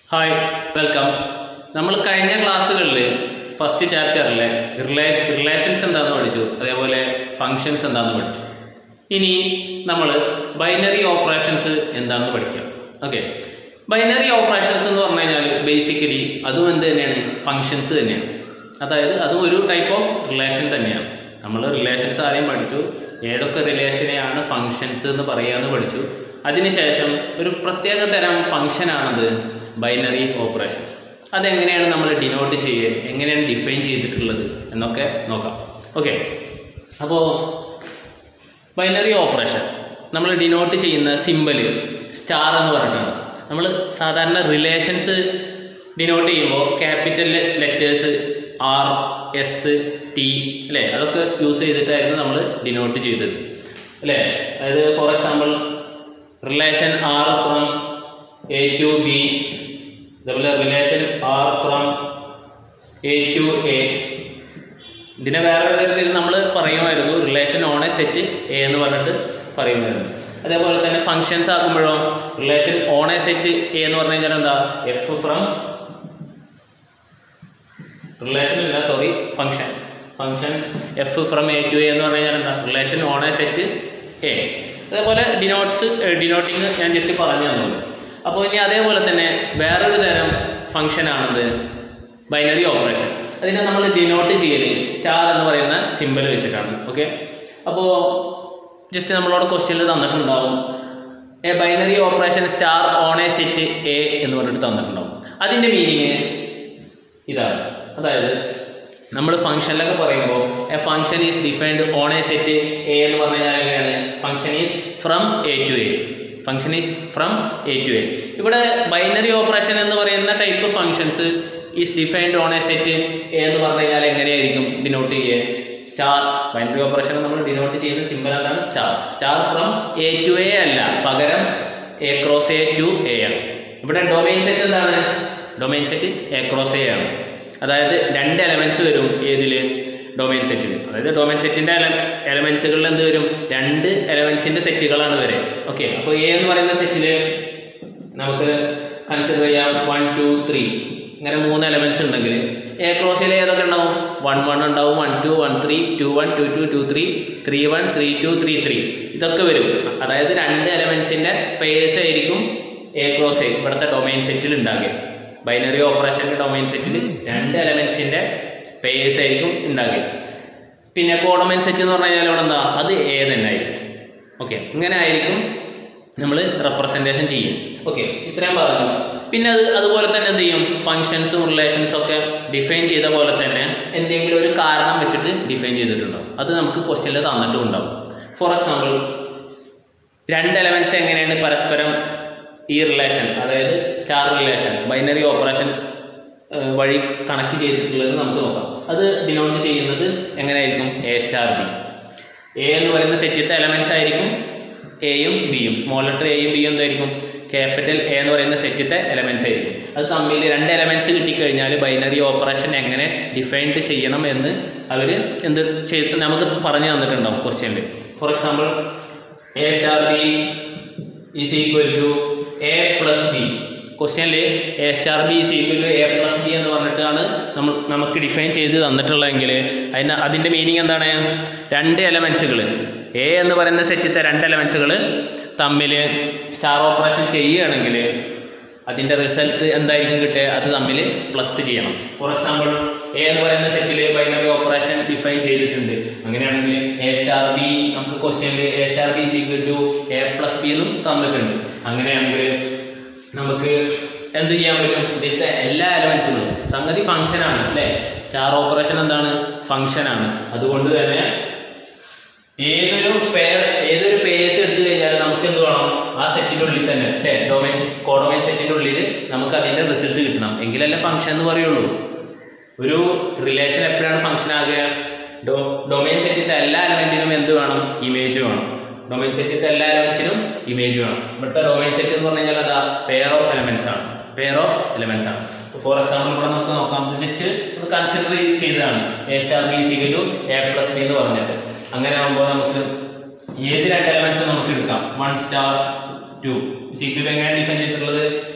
hi welcome നമ്മൾ കഴിഞ്ഞ ക്ലാസ്സുകളിൽ ഫസ്റ്റ് ചാപ്റ്ററിലെ റിലേ റിലേഷൻസ് എന്താണെന്ന് പഠിച്ചു അതേപോലെ ഫങ്ഷൻസ് എന്താണെന്ന് പഠിച്ചു ഇനി നമ്മൾ ബൈനറി ഓപ്പറേഷൻസ് എന്താണെന്ന് പഠിക്കാം ഓക്കെ ബൈനറി ഓപ്പറേഷൻസ് എന്ന് പറഞ്ഞു കഴിഞ്ഞാൽ ബേസിക്കലി അതും എന്ത് തന്നെയാണ് ഫങ്ഷൻസ് തന്നെയാണ് അതായത് അതും ഒരു ടൈപ്പ് ഓഫ് റിലേഷൻ തന്നെയാണ് നമ്മൾ റിലേഷൻസ് ആദ്യം പഠിച്ചു ഏതൊക്കെ റിലേഷനെയാണ് ഫങ്ഷൻസ് എന്ന് പറയാമെന്ന് പഠിച്ചു അതിനുശേഷം ഒരു പ്രത്യേക തരം ഫങ്ഷനാണത് ബൈനറി ഓപ്പറേഷൻസ് അതെങ്ങനെയാണ് നമ്മൾ ഡിനോട്ട് ചെയ്യുക എങ്ങനെയാണ് ഡിഫൈൻ ചെയ്തിട്ടുള്ളത് എന്നൊക്കെ നോക്കാം ഓക്കെ അപ്പോൾ ബൈനറി ഓപ്പറേഷൻ നമ്മൾ ഡിനോട്ട് ചെയ്യുന്ന സിമ്പല് സ്റ്റാർ എന്ന് പറഞ്ഞിട്ടാണ് നമ്മൾ സാധാരണ റിലേഷൻസ് ഡിനോട്ട് ചെയ്യുമ്പോൾ capital letters R S T അല്ലേ അതൊക്കെ യൂസ് ചെയ്തിട്ടായിരുന്നു നമ്മൾ ഡിനോട്ട് ചെയ്തത് അല്ലേ അതായത് for example relation R from A to B അതേപോലെ relation R from A to A ഇതിനെ വേറെ തരത്തിൽ നമ്മൾ പറയുമായിരുന്നു relation on A set A എന്ന് പറഞ്ഞിട്ട് പറയുമായിരുന്നു അതേപോലെ തന്നെ ഫങ്ഷൻസ് ആക്കുമ്പോഴോ relation on A set A എന്ന് പറഞ്ഞു കഴിഞ്ഞാൽ എന്താ എഫ് ഫ്രം റിലേഷൻ ഇല്ല sorry function function F from A to A എന്ന് പറഞ്ഞു കഴിഞ്ഞാൽ എന്താ relation on A set A അതേപോലെ ഡിനോട്ട്സ് ഡിനോട്ടിങ് ഞാൻ ജസ്റ്റ് പറഞ്ഞു തന്നുള്ളൂ അപ്പോൾ ഇനി അതേപോലെ തന്നെ വേറൊരു തരം ഫങ്ഷനാണത് ബൈനറി ഓപ്പറേഷൻ അതിനെ നമ്മൾ ഡിനോട്ട് ചെയ്യൽ സ്റ്റാർ എന്ന് പറയുന്ന സിമ്പൽ വെച്ചിട്ടാണ് ഓക്കെ അപ്പോൾ ജസ്റ്റ് നമ്മളോട് ക്വസ്റ്റ്യനിൽ തന്നിട്ടുണ്ടാവും a binary operation star on A set A എന്ന് പറഞ്ഞിട്ട് തന്നിട്ടുണ്ടാവും അതിൻ്റെ മീനിങ് ഇതാണ് അതായത് നമ്മൾ ഫംഗ്ഷനിലൊക്കെ പറയുമ്പോൾ a function is defined on A set A എന്ന് പറഞ്ഞു കഴിഞ്ഞാൽ എങ്ങനെയാണ് function is from A to A function is from A to A ഇവിടെ ബൈനറി ഓപ്പറേഷൻ എന്ന് പറയുന്ന type functions is defined on A set A എന്ന് പറഞ്ഞു കഴിഞ്ഞാൽ എങ്ങനെയായിരിക്കും ഡിനോട്ട് ചെയ്യുക സ്റ്റാർ ബൈനറി ഓപ്പറേഷൻ നമ്മൾ ഡിനോട്ട് ചെയ്യുന്ന സിമ്പിൾ എന്താണ് star star from A to A അല്ല പകരം A cross A to A ആണ് ഇവിടെ ഡൊമൈൻ സെറ്റ് എന്താണ് domain set A cross A ആണ് അതായത് രണ്ട് എലമെൻറ്റ്സ് വരും ഏതിൽ ഡൊമൈൻ സെറ്റിൽ അതായത് ഡൊമൈൻ സെറ്റിൻ്റെ എല എലമെൻസുകളിൽ എന്ത് വരും രണ്ട് എലമെൻസിൻ്റെ സെറ്റുകളാണ് വരെ ഓക്കെ അപ്പോൾ എ എന്ന് പറയുന്ന സെറ്റിൽ നമുക്ക് കൺസിഡർ ചെയ്യാം വൺ ടു ത്രീ ഇങ്ങനെ മൂന്ന് എലമെൻറ്റ്സ് ഉണ്ടെങ്കിൽ എ ക്രോസിൽ ഏതൊക്കെ ഉണ്ടാവും വൺ വൺ ഉണ്ടാവും one two one three two one two two two three three one three two three three ഇതൊക്കെ വരും അതായത് രണ്ട് എലമെൻസിൻ്റെ പേഴ്സ് ആയിരിക്കും എ ക്രോസ് എ ഇവിടുത്തെ ഡൊമൈൻ സെറ്റിൽ ഉണ്ടാകുക ബൈനറി ഓപ്പറേഷൻ്റെ ഡൊമൈൻ സെറ്റിൽ രണ്ട് എലമെൻസിൻ്റെ പേഴ്സ് ആയിരിക്കും ഉണ്ടാകുക പിന്നെ കോഡൊമൈൻ സെറ്റ് എന്ന് പറഞ്ഞു കഴിഞ്ഞാൽ ഇവിടെ എന്താ അത് എ തന്നെ ആയിരിക്കും ഓക്കെ ഇങ്ങനെ ആയിരിക്കും നമ്മൾ റെപ്രസെൻറ്റേഷൻ ചെയ്യും ഓക്കെ ഇത്രയും പറഞ്ഞു പിന്നെ അത് അതുപോലെ തന്നെ എന്ത് ചെയ്യും ഫങ്ഷൻസും റിലേഷൻസും ഒക്കെ ഡിഫൈൻ ചെയ്ത പോലെ തന്നെ എന്തെങ്കിലും ഒരു കാരണം വെച്ചിട്ട് ഡിഫൈൻ ചെയ്തിട്ടുണ്ടാവും അത് നമുക്ക് ക്വസ്റ്റ്യനിൽ തന്നിട്ടും ഉണ്ടാവും ഫോർ എക്സാമ്പിൾ രണ്ട് എലമെൻറ്റ്സ് എങ്ങനെയാണ് പരസ്പരം ഈ റിലേഷൻ അതായത് സ്റ്റാർ റിലേഷൻ ബൈനറി ഓപ്പറേഷൻ വഴി കണക്ട് ചെയ്തിട്ടുള്ളത് നമുക്ക് നോക്കാം അത് ഡിനോട്ട് ചെയ്യുന്നത് എങ്ങനെയായിരിക്കും എ സ്റ്റാർ ബി എ എന്ന് പറയുന്ന സെറ്റിത്തെ എലമെൻറ്റ്സ് ആയിരിക്കും എയും ബിയും സ്മോൾ ലെറ്റർ എയും ബിയും എന്തായിരിക്കും ക്യാപിറ്റൽ എ എന്ന് പറയുന്ന സെറ്റിത്തെ എലമെൻറ്റ്സ് ആയിരിക്കും അത് തമ്മിൽ രണ്ട് എലമെൻറ്റ്സ് കിട്ടിക്കഴിഞ്ഞാൽ ബൈനറി ഓപ്പറേഷൻ എങ്ങനെ ഡിഫൈൻഡ് ചെയ്യണം എന്ന് അവർ എന്ത് ചെയ്ത് നമുക്ക് പറഞ്ഞു തന്നിട്ടുണ്ടാവും ക്വസ്റ്റ്യനിൽ for example A star B is equal to A plus B ക്വസ്റ്റ്യനിൽ A star B is equal to A plus B എന്ന് പറഞ്ഞിട്ടാണ് നമ്മൾ നമുക്ക് ഡിഫൈൻ ചെയ്ത് തന്നിട്ടുള്ളതെങ്കിൽ അതിന് അതിൻ്റെ മീനിങ് എന്താണ് രണ്ട് എലമെൻസുകൾ എ എന്ന് പറയുന്ന സെറ്റിത്തെ രണ്ട് എലമെൻസുകൾ തമ്മിൽ സ്റ്റാർ ഓപ്പറേഷൻ ചെയ്യുകയാണെങ്കിൽ അതിൻ്റെ റിസൾട്ട് എന്തായിരിക്കും കിട്ടുക അത് തമ്മിൽ പ്ലസ് ചെയ്യണം ഫോർ എക്സാമ്പിൾ എ എന്ന് പറയുന്ന സെറ്റിൽ ബൈനറി ഓപ്പറേഷൻ ഡിഫൈൻ ചെയ്തിട്ടുണ്ട് അങ്ങനെയാണെങ്കിൽ എ സ്റ്റാർ ബി നമുക്ക് ക്വസ്റ്റ്യനിൽ A star B is equal to A plus B എന്നും തന്നിട്ടുണ്ട് അങ്ങനെയാണെങ്കിൽ നമുക്ക് എന്ത് ചെയ്യാൻ പറ്റും ഇതിലത്തെ എല്ലാ എലമെൻസുകളും സംഗതി ഫംഗ്ഷനാണ് അല്ലേ സ്റ്റാർ ഓപ്പറേഷൻ എന്താണ് ഫംഗ്ഷനാണ് അതുകൊണ്ട് തന്നെ ഏതൊരു പേർ ഏതൊരു പേഴ്സ് എടുത്തു കഴിഞ്ഞാൽ നമുക്ക് എന്ത് വേണം ആ സെറ്റിൻ്റെ ഉള്ളിൽ തന്നെ അല്ലേ ഡൊമൈൻ കോഡൊമൈൻ സെറ്റിൻ്റെ ഉള്ളിൽ നമുക്ക് അതിൻ്റെ റിസൾട്ട് കിട്ടണം എങ്കിലല്ലേ ഫംഗ്ഷൻ എന്ന് പറയുള്ളൂ ഒരു റിലേഷൻ എപ്പോഴാണ് ഫംഗ്ഷൻ ആകുക ഡോ ഡൊമൈൻ സെറ്റിൻ്റെ എല്ലാ എലമെൻറ്റിനും എന്ത് വേണം ഇമേജ് വേണം ഡൊമൈൻ സെറ്റിൻ്റെ എല്ലാ എലമെൻസിനും ഇമേജ് വേണം ഇവിടുത്തെ ഡൊമൈൻ സെറ്റ് എന്ന് പറഞ്ഞു കഴിഞ്ഞാൽ അതാ പെയർ ഓഫ് എലമെൻസ് ആണ് പെയർ ഓഫ് എലമെൻസ് ആണ് ഫോർ എക്സാമ്പിൾ ഇവിടെ നമുക്ക് നോക്കാം ജസ്റ്റ് ഒന്ന് കൺസിഡർ ചെയ്തതാണ് A star B is equal to A plus B എന്ന് പറഞ്ഞിട്ട് അങ്ങനെ ആകുമ്പോൾ നമുക്ക് ഏത് രണ്ട് എലമെന്റ്സ് നമുക്ക് എടുക്കാം വൺ സ്റ്റാർ ടു സീക്വൽ എങ്ങനെ ഡിഫൈൻ ചെയ്തിട്ടുള്ളത്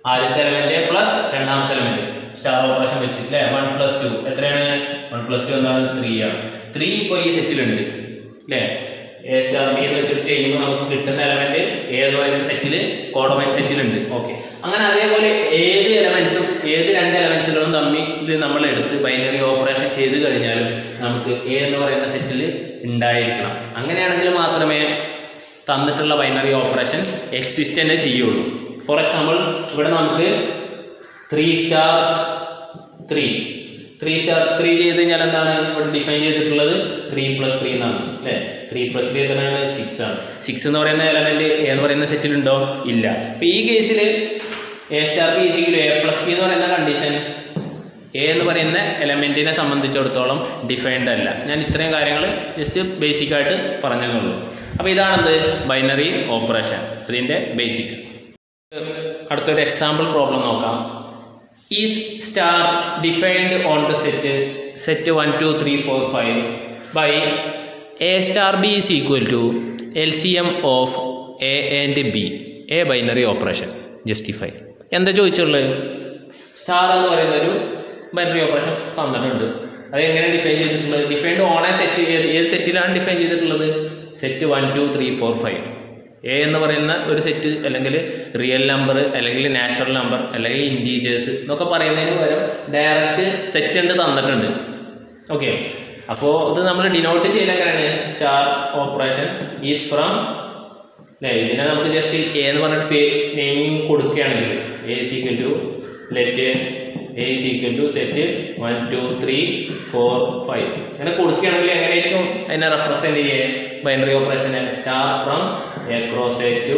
ആദ്യത്തെ എലമെന്റ് പ്ലസ് രണ്ടാമത്തെ എലമെന്റ് സ്റ്റാർ ഓപ്പറേഷൻ വെച്ചിട്ട് അല്ലേ വൺ പ്ലസ് ടു എത്രയാണ് വൺ പ്ലസ് ടു എന്താണ് ത്രീ ആണ് ത്രീ ഇപ്പോൾ ഈ സെറ്റിലുണ്ട് അല്ലേ എ സ്റ്റാർ ബി എന്ന് വെച്ചിട്ട് ചെയ്യുമ്പോൾ നമുക്ക് കിട്ടുന്ന എലമെന്റ് ഏത് പറയുന്ന സെറ്റിൽ കോഡോമൈൻ സെറ്റിലുണ്ട് ഓക്കെ അങ്ങനെ അതേപോലെ ഏത് എലമെന്റ്സും ഏത് രണ്ട് എലമെന്റ്സുകളും തമ്മിൽ നമ്മൾ എടുത്ത് ബൈനറി ഓപ്പറേഷൻ ചെയ്ത് കഴിഞ്ഞാലും നമുക്ക് എ എന്ന് പറയുന്ന സെറ്റിൽ ഉണ്ടായിരിക്കണം അങ്ങനെയാണെങ്കിൽ മാത്രമേ തന്നിട്ടുള്ള ബൈനറി ഓപ്പറേഷൻ എക്സിസ്റ്റ് തന്നെ ചെയ്യുള്ളൂ ഫോർ എക്സാമ്പിൾ ഇവിടെ നമുക്ക് three star three three star three ചെയ്ത് കഴിഞ്ഞാൽ എന്താണ് ഇവിടെ ഡിഫൈൻ ചെയ്തിട്ടുള്ളത് ത്രീ പ്ലസ് ത്രീ എന്നാണ് അല്ലേ ത്രീ പ്ലസ് ത്രീ എത്രയാണ് സിക്സ് ആണ് സിക്സ് എന്ന് പറയുന്ന എലമെന്റ് എ എന്ന് പറയുന്ന സെറ്റിലുണ്ടോ ഇല്ല അപ്പോൾ ഈ കേസിൽ എ സ്റ്റാർ ബി സിക്കിലും എ പ്ലസ് ബി എന്ന് പറയുന്ന കണ്ടീഷൻ എ എന്ന് പറയുന്ന എലമെൻറ്റിനെ സംബന്ധിച്ചിടത്തോളം ഡിഫൈൻഡ് അല്ല ഞാൻ ഇത്രയും കാര്യങ്ങൾ ജസ്റ്റ് ബേസിക്കായിട്ട് പറഞ്ഞതെന്നുള്ളൂ അപ്പോൾ ഇതാണെന്ത് ബൈനറി ഓപ്പറേഷൻ അതിൻ്റെ ബേസിക്സ് അടുത്തൊരു എക്സാമ്പിൾ പ്രോബ്ലം നോക്കാം is star defined on the set set one two three four five by A star B is equal to L C M of A and B A binary operation justify എന്താ ചോദിച്ചുള്ളത് star എന്ന് പറയുന്ന ഒരു binary operation തന്നിട്ടുണ്ട് അത് എങ്ങനെ define ചെയ്തിട്ടുള്ളത് defined on A set ഏത് ഏത് സെറ്റിലാണ് ഡിഫൈൻ ചെയ്തിട്ടുള്ളത് set one two three four five A എന്ന് പറയുന്ന ഒരു സെറ്റ് അല്ലെങ്കിൽ റിയൽ നമ്പർ അല്ലെങ്കിൽ നാച്ചുറൽ നമ്പർ അല്ലെങ്കിൽ ഇൻറ്റീജേഴ്സ് എന്നൊക്കെ പറയുന്നതിന് പകരം ഡയറക്റ്റ് സെറ്റ് ഉണ്ട് തന്നിട്ടുണ്ട് ഓക്കെ അപ്പോൾ ഇത് നമ്മൾ ഡിനോട്ട് ചെയ്യുന്ന എങ്ങനെയാണ് സ്റ്റാർ ഓപ്പറേഷൻ ഈസ് ഫ്രം അല്ലേ ഇതിനെ നമുക്ക് ജസ്റ്റ് എ എന്ന് പറഞ്ഞിട്ട് പേ നെയിമിങ് കൊടുക്കുകയാണെങ്കിൽ A is equal to let A is equal to set one two three four five അങ്ങനെ കൊടുക്കുകയാണെങ്കിൽ എങ്ങനെയായിരിക്കും അതിനെ റെപ്രസെൻറ്റ് ചെയ്യുക ബൈനറി ഓപ്പറേഷനെ star from A cross A to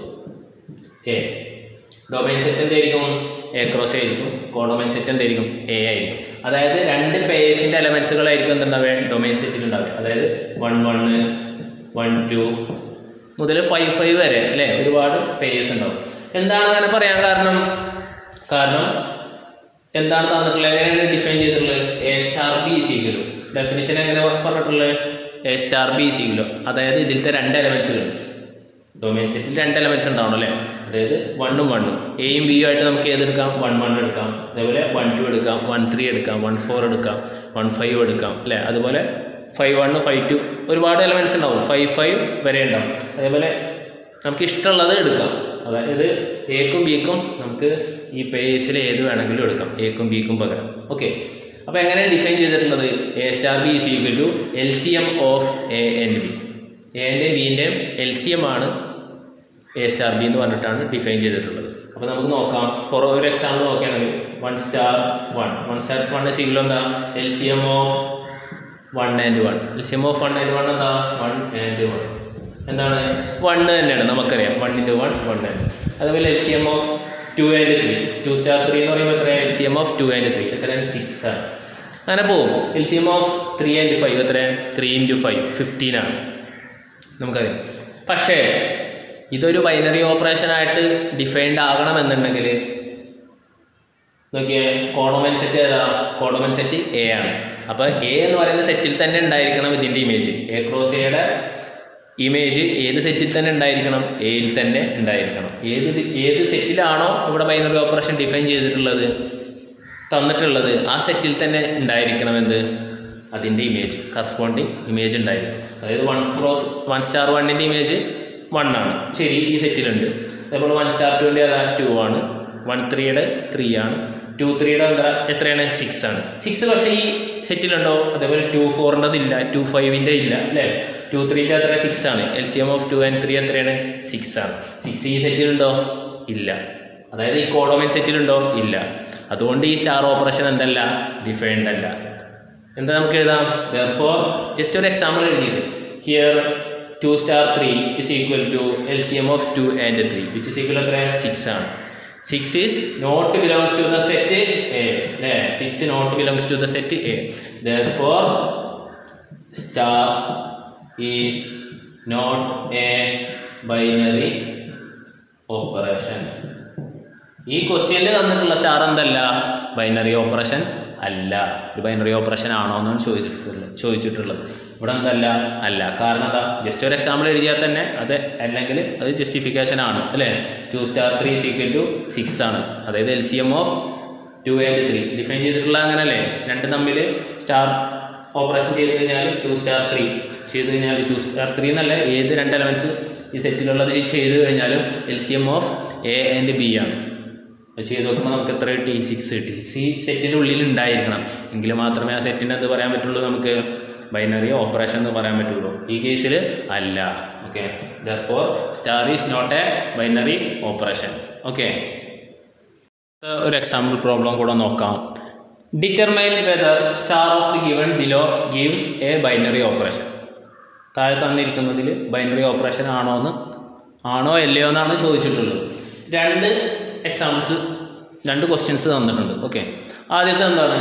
A domain set എന്തായിരിക്കും എ ക്രോസ് ആയിരിക്കും കോഡൊമൈൻ സെറ്റ് എന്തായിരിക്കും എ ആയിരിക്കും അതായത് രണ്ട് പേഴ്സിൻ്റെ എലമെൻസുകളായിരിക്കും എന്തുണ്ടാവുക ഡൊമൈൻ സെറ്റിൽ ഉണ്ടാവുക അതായത് വൺ വണ്ണ് വൺ ടു മുതൽ ഫൈവ് ഫൈവ് വരെ അല്ലേ ഒരുപാട് പേജസ് ഉണ്ടാവും എന്താണ് അങ്ങനെ പറയാൻ കാരണം കാരണം എന്താണ് തന്നിട്ടുള്ളത് എങ്ങനെയാണ് ഡിഫൈൻ ചെയ്തിട്ടുള്ളത് എ സ്റ്റാർ ബി സീക്കിലോ ഡെഫിനിഷൻ എങ്ങനെ പറഞ്ഞിട്ടുള്ളത് എ സ്റ്റാർ ബി സീക്കിലോ അതായത് ഇതിലത്തെ രണ്ട് എലമെൻസുകൾ ഡൊമൈൻ സെറ്റിൽ രണ്ട് എലമെൻറ്റ്സ് ഉണ്ടാവണം അല്ലേ അതായത് വണ്ണും വണ്ണും എയും ബിയും ആയിട്ട് നമുക്ക് ഏതെടുക്കാം വൺ വൺ എടുക്കാം അതേപോലെ വൺ ടു എടുക്കാം വൺ ത്രീ എടുക്കാം വൺ ഫോർ എടുക്കാം വൺ ഫൈവ് എടുക്കാം അല്ലേ അതുപോലെ ഫൈവ് വൺ ഫൈവ് ടു ഒരുപാട് എലമെൻറ്റ്സ് ഉണ്ടാവും ഫൈവ് ഫൈവ് വരെ ഉണ്ടാവും അതേപോലെ നമുക്ക് ഇഷ്ടമുള്ളത് എടുക്കാം അതായത് എക്കും ബിക്കും നമുക്ക് ഈ പേസിൽ ഏത് വേണമെങ്കിലും എടുക്കാം എക്കും ബിക്കും പകരം ഓക്കെ അപ്പോൾ എങ്ങനെ ഡിഫൈൻ ചെയ്തിട്ടുള്ളത് A star B is equal to L C M of A and B എൻ്റെ ബിൻ്റെയും എൽ സി എം ആണ് എ സ്റ്റാർ ബി എന്ന് പറഞ്ഞിട്ടാണ് ഡിഫൈൻ ചെയ്തിട്ടുള്ളത് അപ്പോൾ നമുക്ക് നോക്കാം ഫോർ ഒരു എക്സാമ്പിൾ നോക്കുകയാണെങ്കിൽ one star one one star one സീക്കിലോ എന്താ L C M of one and one L C M of one and one എന്താ വൺ ആൻഡ് വൺ എന്താണ് വണ്ണ് തന്നെയാണ് നമുക്കറിയാം one into one one and അതുപോലെ L C M of two and three two star three എന്ന് പറയുമ്പോൾ എത്രയാണ് L C M of two and three എത്രയാണ് six ആണ് അങ്ങനെ പോകും L C M of three and five എത്രയാണ് ത്രീ ഇൻറ്റു ഫൈവ് ഫിഫ്റ്റീൻ ആണ് നമുക്കറിയാം പക്ഷേ ഇതൊരു ബൈനറി ഓപ്പറേഷനായിട്ട് ഡിഫൈൻഡ് ആകണമെന്നുണ്ടെങ്കിൽ നോക്കിയേ കോഡോമൻ സെറ്റ് ഏതാ കോഡോമൻ സെറ്റ് എ ആണ് അപ്പോൾ എ എന്ന് പറയുന്ന സെറ്റിൽ തന്നെ ഉണ്ടായിരിക്കണം ഇതിൻ്റെ ഇമേജ് എ ക്രോസ് എയുടെ ഇമേജ് ഏത് സെറ്റിൽ തന്നെ ഉണ്ടായിരിക്കണം എയിൽ തന്നെ ഉണ്ടായിരിക്കണം ഏത് ഇത്- ഏത് സെറ്റിലാണോ ഇവിടെ ബൈനറി ഓപ്പറേഷൻ ഡിഫൈൻ ചെയ്തിട്ടുള്ളത് തന്നിട്ടുള്ളത് ആ സെറ്റിൽ തന്നെ ഉണ്ടായിരിക്കണം എന്ത് അതിൻ്റെ ഇമേജ് കറസ്പോണ്ടിങ് ഇമേജ് ഉണ്ടായിരിക്കും അതായത് വൺ ക്രോസ് വൺ സ്റ്റാർ വണ്ണിൻ്റെ ഇമേജ് വൺ ആണ് ശരി ഈ സെറ്റിലുണ്ട് അതേപോലെ വൺ സ്റ്റാർ ടുവിൻ്റെ അതാ ടു ആണ് വൺ ത്രീയുടെ ത്രീ ആണ് ടു ത്രീയുടെ എന്താ എത്രയാണ് സിക്സ് ആണ് സിക്സ് പക്ഷേ ഈ സെറ്റിലുണ്ടോ അതേപോലെ ടു ഫോറിൻ്റെത് ഇല്ല ടു ഫൈവിൻ്റെ ഇല്ല അല്ലേ ടു ത്രീൻ്റെ എത്ര സിക്സ് ആണ് L C M of two and three എത്രയാണ് സിക്സ് ആണ് സിക്സ് ഈ സെറ്റിലുണ്ടോ ഇല്ല അതായത് ഈ കോഡോമൈൻ സെറ്റിലുണ്ടോ ഇല്ല അതുകൊണ്ട് ഈ സ്റ്റാർ ഓപ്പറേഷൻ എന്തല്ല ഡിഫൈൻഡ് അല്ല എന്താ നമുക്ക് എഴുതാം ഫോർ ജസ്റ്റ് ഒരു എക്സാമ്പിൾ എഴുതിയിട്ട് here two star three is equal to L C M of two and three which is equal എത്ര സിക്സ് ആണ് six is not belongs to the set A അല്ലേ six not belongs to the set A four star is not a binary operation ഈ ക്വസ്റ്റ്യനിൽ തന്നിട്ടുള്ള star എന്തല്ല binary operation അല്ല ഒരു binary operation ആണോ എന്നാണ് ചോദിച്ചിട്ടുള്ളത് ചോദിച്ചിട്ടുള്ളത് ഇവിടെ എന്തല്ല അല്ല കാരണം എന്താ ജസ്റ്റ് ഒരു എക്സാമ്പിൾ എഴുതിയാൽ തന്നെ അത് അല്ലെങ്കിൽ അത് ജസ്റ്റിഫിക്കേഷൻ ആണ് അല്ലേ two star three is equal to six ആണ് അതായത് L C M of two and three define ചെയ്തിട്ടുള്ള അങ്ങനല്ലേ രണ്ട് തമ്മിൽ സ്റ്റാർ ഓപ്പറേഷൻ ചെയ്ത് കഴിഞ്ഞാൽ ടു സ്റ്റാർ ത്രീ ചെയ്ത് കഴിഞ്ഞാൽ ടു സ്റ്റാർ ത്രീ എന്നല്ല ഏത് രണ്ട് എലമെൻറ്റ്സ് ഈ സെറ്റിലുള്ളത് ചെയ്ത് കഴിഞ്ഞാലും L C M of A and B ആണ് അത് ചെയ്ത് നോക്കുമ്പോൾ നമുക്ക് എത്ര കിട്ടി സിക്സ് കിട്ടി സിക്സ് ഈ സെറ്റിൻ്റെ ഉള്ളിൽ ഉണ്ടായിരിക്കണം എങ്കിൽ മാത്രമേ ആ സെറ്റിൻ്റെ എന്ത് പറയാൻ പറ്റുള്ളൂ നമുക്ക് ബൈനറി ഓപ്പറേഷൻ എന്ന് പറയാൻ പറ്റുള്ളൂ ഈ കേസിൽ അല്ല okay for star is not a binary operation okay ഒരു എക്സാമ്പിൾ പ്രോബ്ലം കൂടെ നോക്കാം determine whether star of the given below gives a binary operation താഴെ തന്നിരിക്കുന്നതിൽ ബൈനറി ഓപ്പറേഷൻ ആണോ എന്ന് ആണോ അല്ലയോ എന്നാണ് ചോദിച്ചിട്ടുള്ളത് രണ്ട് എക്സാമ്പിൾസ് രണ്ട് ക്വസ്റ്റ്യൻസ് തന്നിട്ടുണ്ട് ഓക്കെ ആദ്യത്തെ എന്താണ്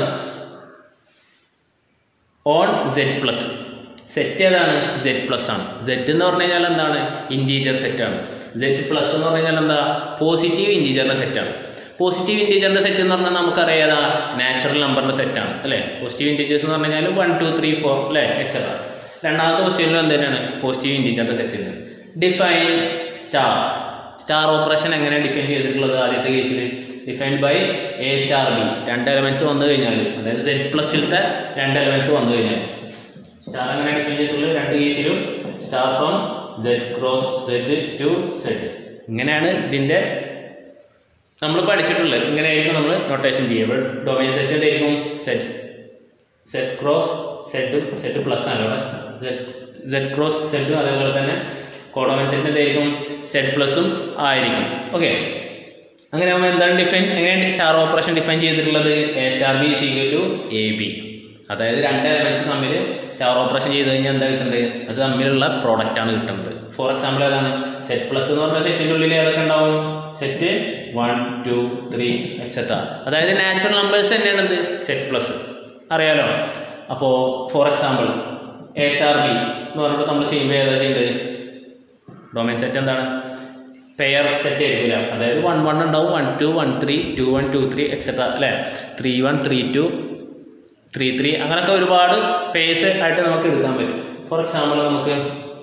ഓൺ സെഡ് പ്ലസ് സെറ്റ് ഏതാണ് സെഡ് പ്ലസ് ആണ് സെഡ് എന്ന് പറഞ്ഞു കഴിഞ്ഞാൽ എന്താണ് ഇൻറ്റീജർ സെറ്റാണ് സെഡ് പ്ലസ് എന്ന് പറഞ്ഞു കഴിഞ്ഞാൽ എന്താ പോസിറ്റീവ് ഇൻറ്റീജറിൻ്റെ സെറ്റാണ് പോസിറ്റീവ് ഇൻറ്റീജറിൻ്റെ സെറ്റ് എന്ന് പറഞ്ഞാൽ നമുക്കറിയാം ഏതാ നാച്ചുറൽ നമ്പറിൻ്റെ സെറ്റാണ് അല്ലേ പോസിറ്റീവ് ഇൻറ്റീജേഴ്സ് എന്ന് പറഞ്ഞു കഴിഞ്ഞാൽ വൺ ടു ത്രീ ഫോർ അല്ലേ എക്സെട്ര രണ്ടാമത്തെ ക്വസ്റ്റ്യനിലും എന്ത് തന്നെയാണ് പോസിറ്റീവ് ഇൻറ്റീജറിൻ്റെ set define star star operation എങ്ങനെ ഡിഫൈൻ ചെയ്തിട്ടുള്ളത് ആദ്യത്തെ കേസിൽ defined by A star B രണ്ട് എലമെൻറ്റ്സ് വന്നു കഴിഞ്ഞാൽ അതായത് സെഡ് പ്ലസിലത്തെ രണ്ട് എലമെൻറ്റ്സ് വന്നു കഴിഞ്ഞാൽ സ്റ്റാർ എങ്ങനെ ഡിഫൈൻ ചെയ്തിട്ടുള്ളത് രണ്ട് കേസിലും star from Z cross Z to Z ഇങ്ങനെയാണ് ഇതിൻ്റെ നമ്മൾ പഠിച്ചിട്ടുള്ളത് ഇങ്ങനെയായിരിക്കും നമ്മൾ നൊട്ടേഷൻ ചെയ്യുക ഡൊമൈൻ സെറ്റ് എന്തായിരിക്കും സെറ്റ് സെറ്റ് ക്രോസ് സെറ്റും സെറ്റ് പ്ലസ് ആണ് ഇവിടെ സെറ്റ് ക്രോസ് സെറ്റും അതേപോലെ തന്നെ കോഡോമൻ സെറ്റ് എന്തായിരിക്കും സെറ്റ് പ്ലസും ആയിരിക്കും ഓക്കെ അങ്ങനെ ആകുമ്പോൾ എന്താണ് ഡിഫൈൻ എങ്ങനെയാണ് സ്റ്റാർ ഓപ്പറേഷൻ ഡിഫൈൻ ചെയ്തിട്ടുള്ളത് A star B is equal to A B അതായത് രണ്ട് എലമെൻറ്റ്സ് തമ്മിൽ സ്റ്റാർ ഓപ്പറേഷൻ ചെയ്ത് കഴിഞ്ഞാൽ എന്താ കിട്ടുന്നത് അത് തമ്മിലുള്ള പ്രോഡക്റ്റ് ആണ് കിട്ടുന്നത് ഫോർ എക്സാമ്പിൾ ഏതാണ് സെറ്റ് പ്ലസ് എന്ന് പറഞ്ഞ സെറ്റിൻ്റെ ഉള്ളിൽ ഏതൊക്കെ ഉണ്ടാവും set one two three etcetera അതായത് നാച്ചുറൽ നമ്പേഴ്സ് തന്നെയാണത് സെറ്റ് പ്ലസ് അറിയാലോ അപ്പോൾ for example A star B എന്ന് പറഞ്ഞിട്ട് നമ്മൾ ചെയ്യുമ്പോൾ ഏതാ ചെയ്യേണ്ടത് ഡൊമൈൻ സെറ്റ് എന്താണ് പെയർ സെറ്റ് ആയിരിക്കില്ല അതായത് വൺ വൺ ഉണ്ടാവും one two one three two one two three etcetera അല്ലേ three one three two three three അങ്ങനെയൊക്കെ ഒരുപാട് പേഴ്സ് ആയിട്ട് നമുക്ക് എടുക്കാൻ പറ്റും ഫോർ എക്സാമ്പിൾ നമുക്ക്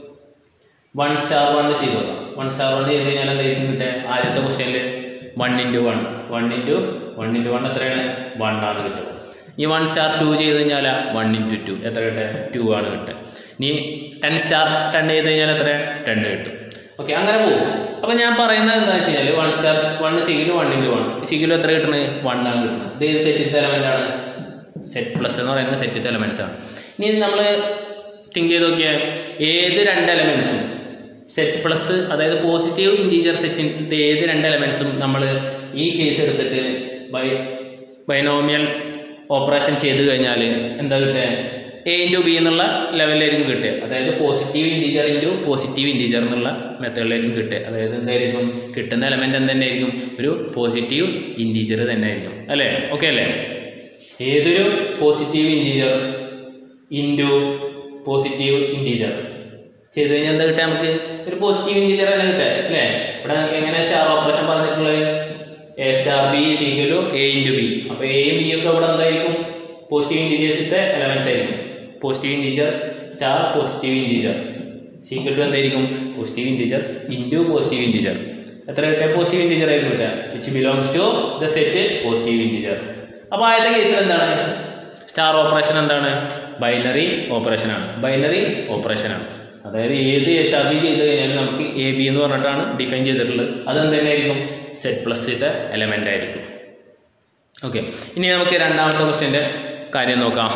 വൺ സ്റ്റാർ വൺ ചെയ്ത് നോക്കാം വൺ സ്റ്റാർ വൺ ചെയ്ത് കഴിഞ്ഞാൽ എന്തായിരിക്കും കിട്ടുക ആദ്യത്തെ ക്വസ്റ്റ്യനിൽ one into one one into one into one എത്രയാണ് വൺ ആണ് കിട്ടുക ഈ വൺ സ്റ്റാർ ടു ചെയ്ത് കഴിഞ്ഞാൽ വൺ ഇൻറ്റു ടു എത്ര കിട്ടുക ടു ആണ് കിട്ടുക ഇനി ടെൻ സ്റ്റാർ ടെൻ ചെയ്ത് കഴിഞ്ഞാൽ എത്ര ടെൻ കിട്ടും ഓക്കെ അങ്ങനെ പോകും അപ്പോൾ ഞാൻ പറയുന്നത് എന്താ വെച്ച് കഴിഞ്ഞാൽ വൺ സ്റ്റാർ വൺ സിഗിലും വൺ ഇൻറ്റു വൺ സിഗിലും എത്ര കിട്ടുന്നത് വൺ ആണ് കിട്ടുന്നത് ഇത് ഏത് സെറ്റിലത്തെ എലമെൻ്റ് ആണ് സെറ്റ് പ്ലസ് എന്ന് പറയുന്ന സെറ്റിലത്തെ എലമെൻറ്റ്സ് ആണ് ഇനി നമ്മൾ തിങ്ക് ചെയ്ത് നോക്കിയാൽ ഏത് രണ്ട് എലമെൻറ്റ്സും സെറ്റ് പ്ലസ് അതായത് പോസിറ്റീവ് ഇൻറ്റീജർ സെറ്റിൻ്റെ ഏത് രണ്ട് എലമെൻറ്റ്സും നമ്മൾ ഈ കേസ് എടുത്തിട്ട് ബൈ ബൈനോമിയൽ ഓപ്പറേഷൻ ചെയ്ത് കഴിഞ്ഞാൽ എന്താ കിട്ടുക എ ഇൻറ്റു ബി എന്നുള്ള ലെവലിലായിരിക്കും കിട്ടുക അതായത് positive integer into positive integer എന്നുള്ള മെത്തേഡിലായിരിക്കും കിട്ടുക അതായത് എന്തായിരിക്കും കിട്ടുന്ന എലമെൻ്റ് എന്ത് തന്നെയായിരിക്കും ഒരു പോസിറ്റീവ് ഇൻറ്റീജർ തന്നെ ആയിരിക്കും അല്ലേ ഓക്കെ അല്ലേ ഏതൊരു positive integer into positive integer ചെയ്ത് കഴിഞ്ഞാൽ എന്താ കിട്ടുക നമുക്ക് ഒരു പോസിറ്റീവ് ഇൻറ്റീജർ തന്നെ കിട്ടുക അല്ലേ ഇവിടെ എങ്ങനെ സ്റ്റാർ ഓപ്പറേഷൻ പറഞ്ഞിട്ടുള്ളത് A star B is equal A into B അപ്പോൾ എയും ബി ഒക്കെ ഇവിടെ എന്തായിരിക്കും പോസിറ്റീവ് ഇൻറ്റീജേഴ്സിൻ്റെ എലമെൻസ് ആയിരിക്കും positive integer star positive integer is equal to എന്തായിരിക്കും positive integer into positive integer എത്ര കിട്ടുക പോസിറ്റീവ് ഇൻറ്റീജർ ആയിരിക്കും കിട്ടുക which belongs to the set positive integer അപ്പോൾ ആദ്യത്തെ കേസിൽ എന്താണ് സ്റ്റാർ ഓപ്പറേഷൻ എന്താണ് ബൈനറി ഓപ്പറേഷനാണ് ബൈനറി ഓപ്പറേഷനാണ് അതായത് ഏത് എസ് ആർ ബി ചെയ്ത് കഴിഞ്ഞാലും നമുക്ക് എ ബി എന്ന് പറഞ്ഞിട്ടാണ് ഡിഫൈൻ ചെയ്തിട്ടുള്ളത് അതെന്ത് തന്നെയായിരിക്കും സെറ്റ് പ്ലസിൻ്റെ എലമെൻ്റ് ആയിരിക്കും ഓക്കെ ഇനി നമുക്ക് രണ്ടാമത്തെ ക്വസ്റ്റ്യൻ്റെ കാര്യം നോക്കാം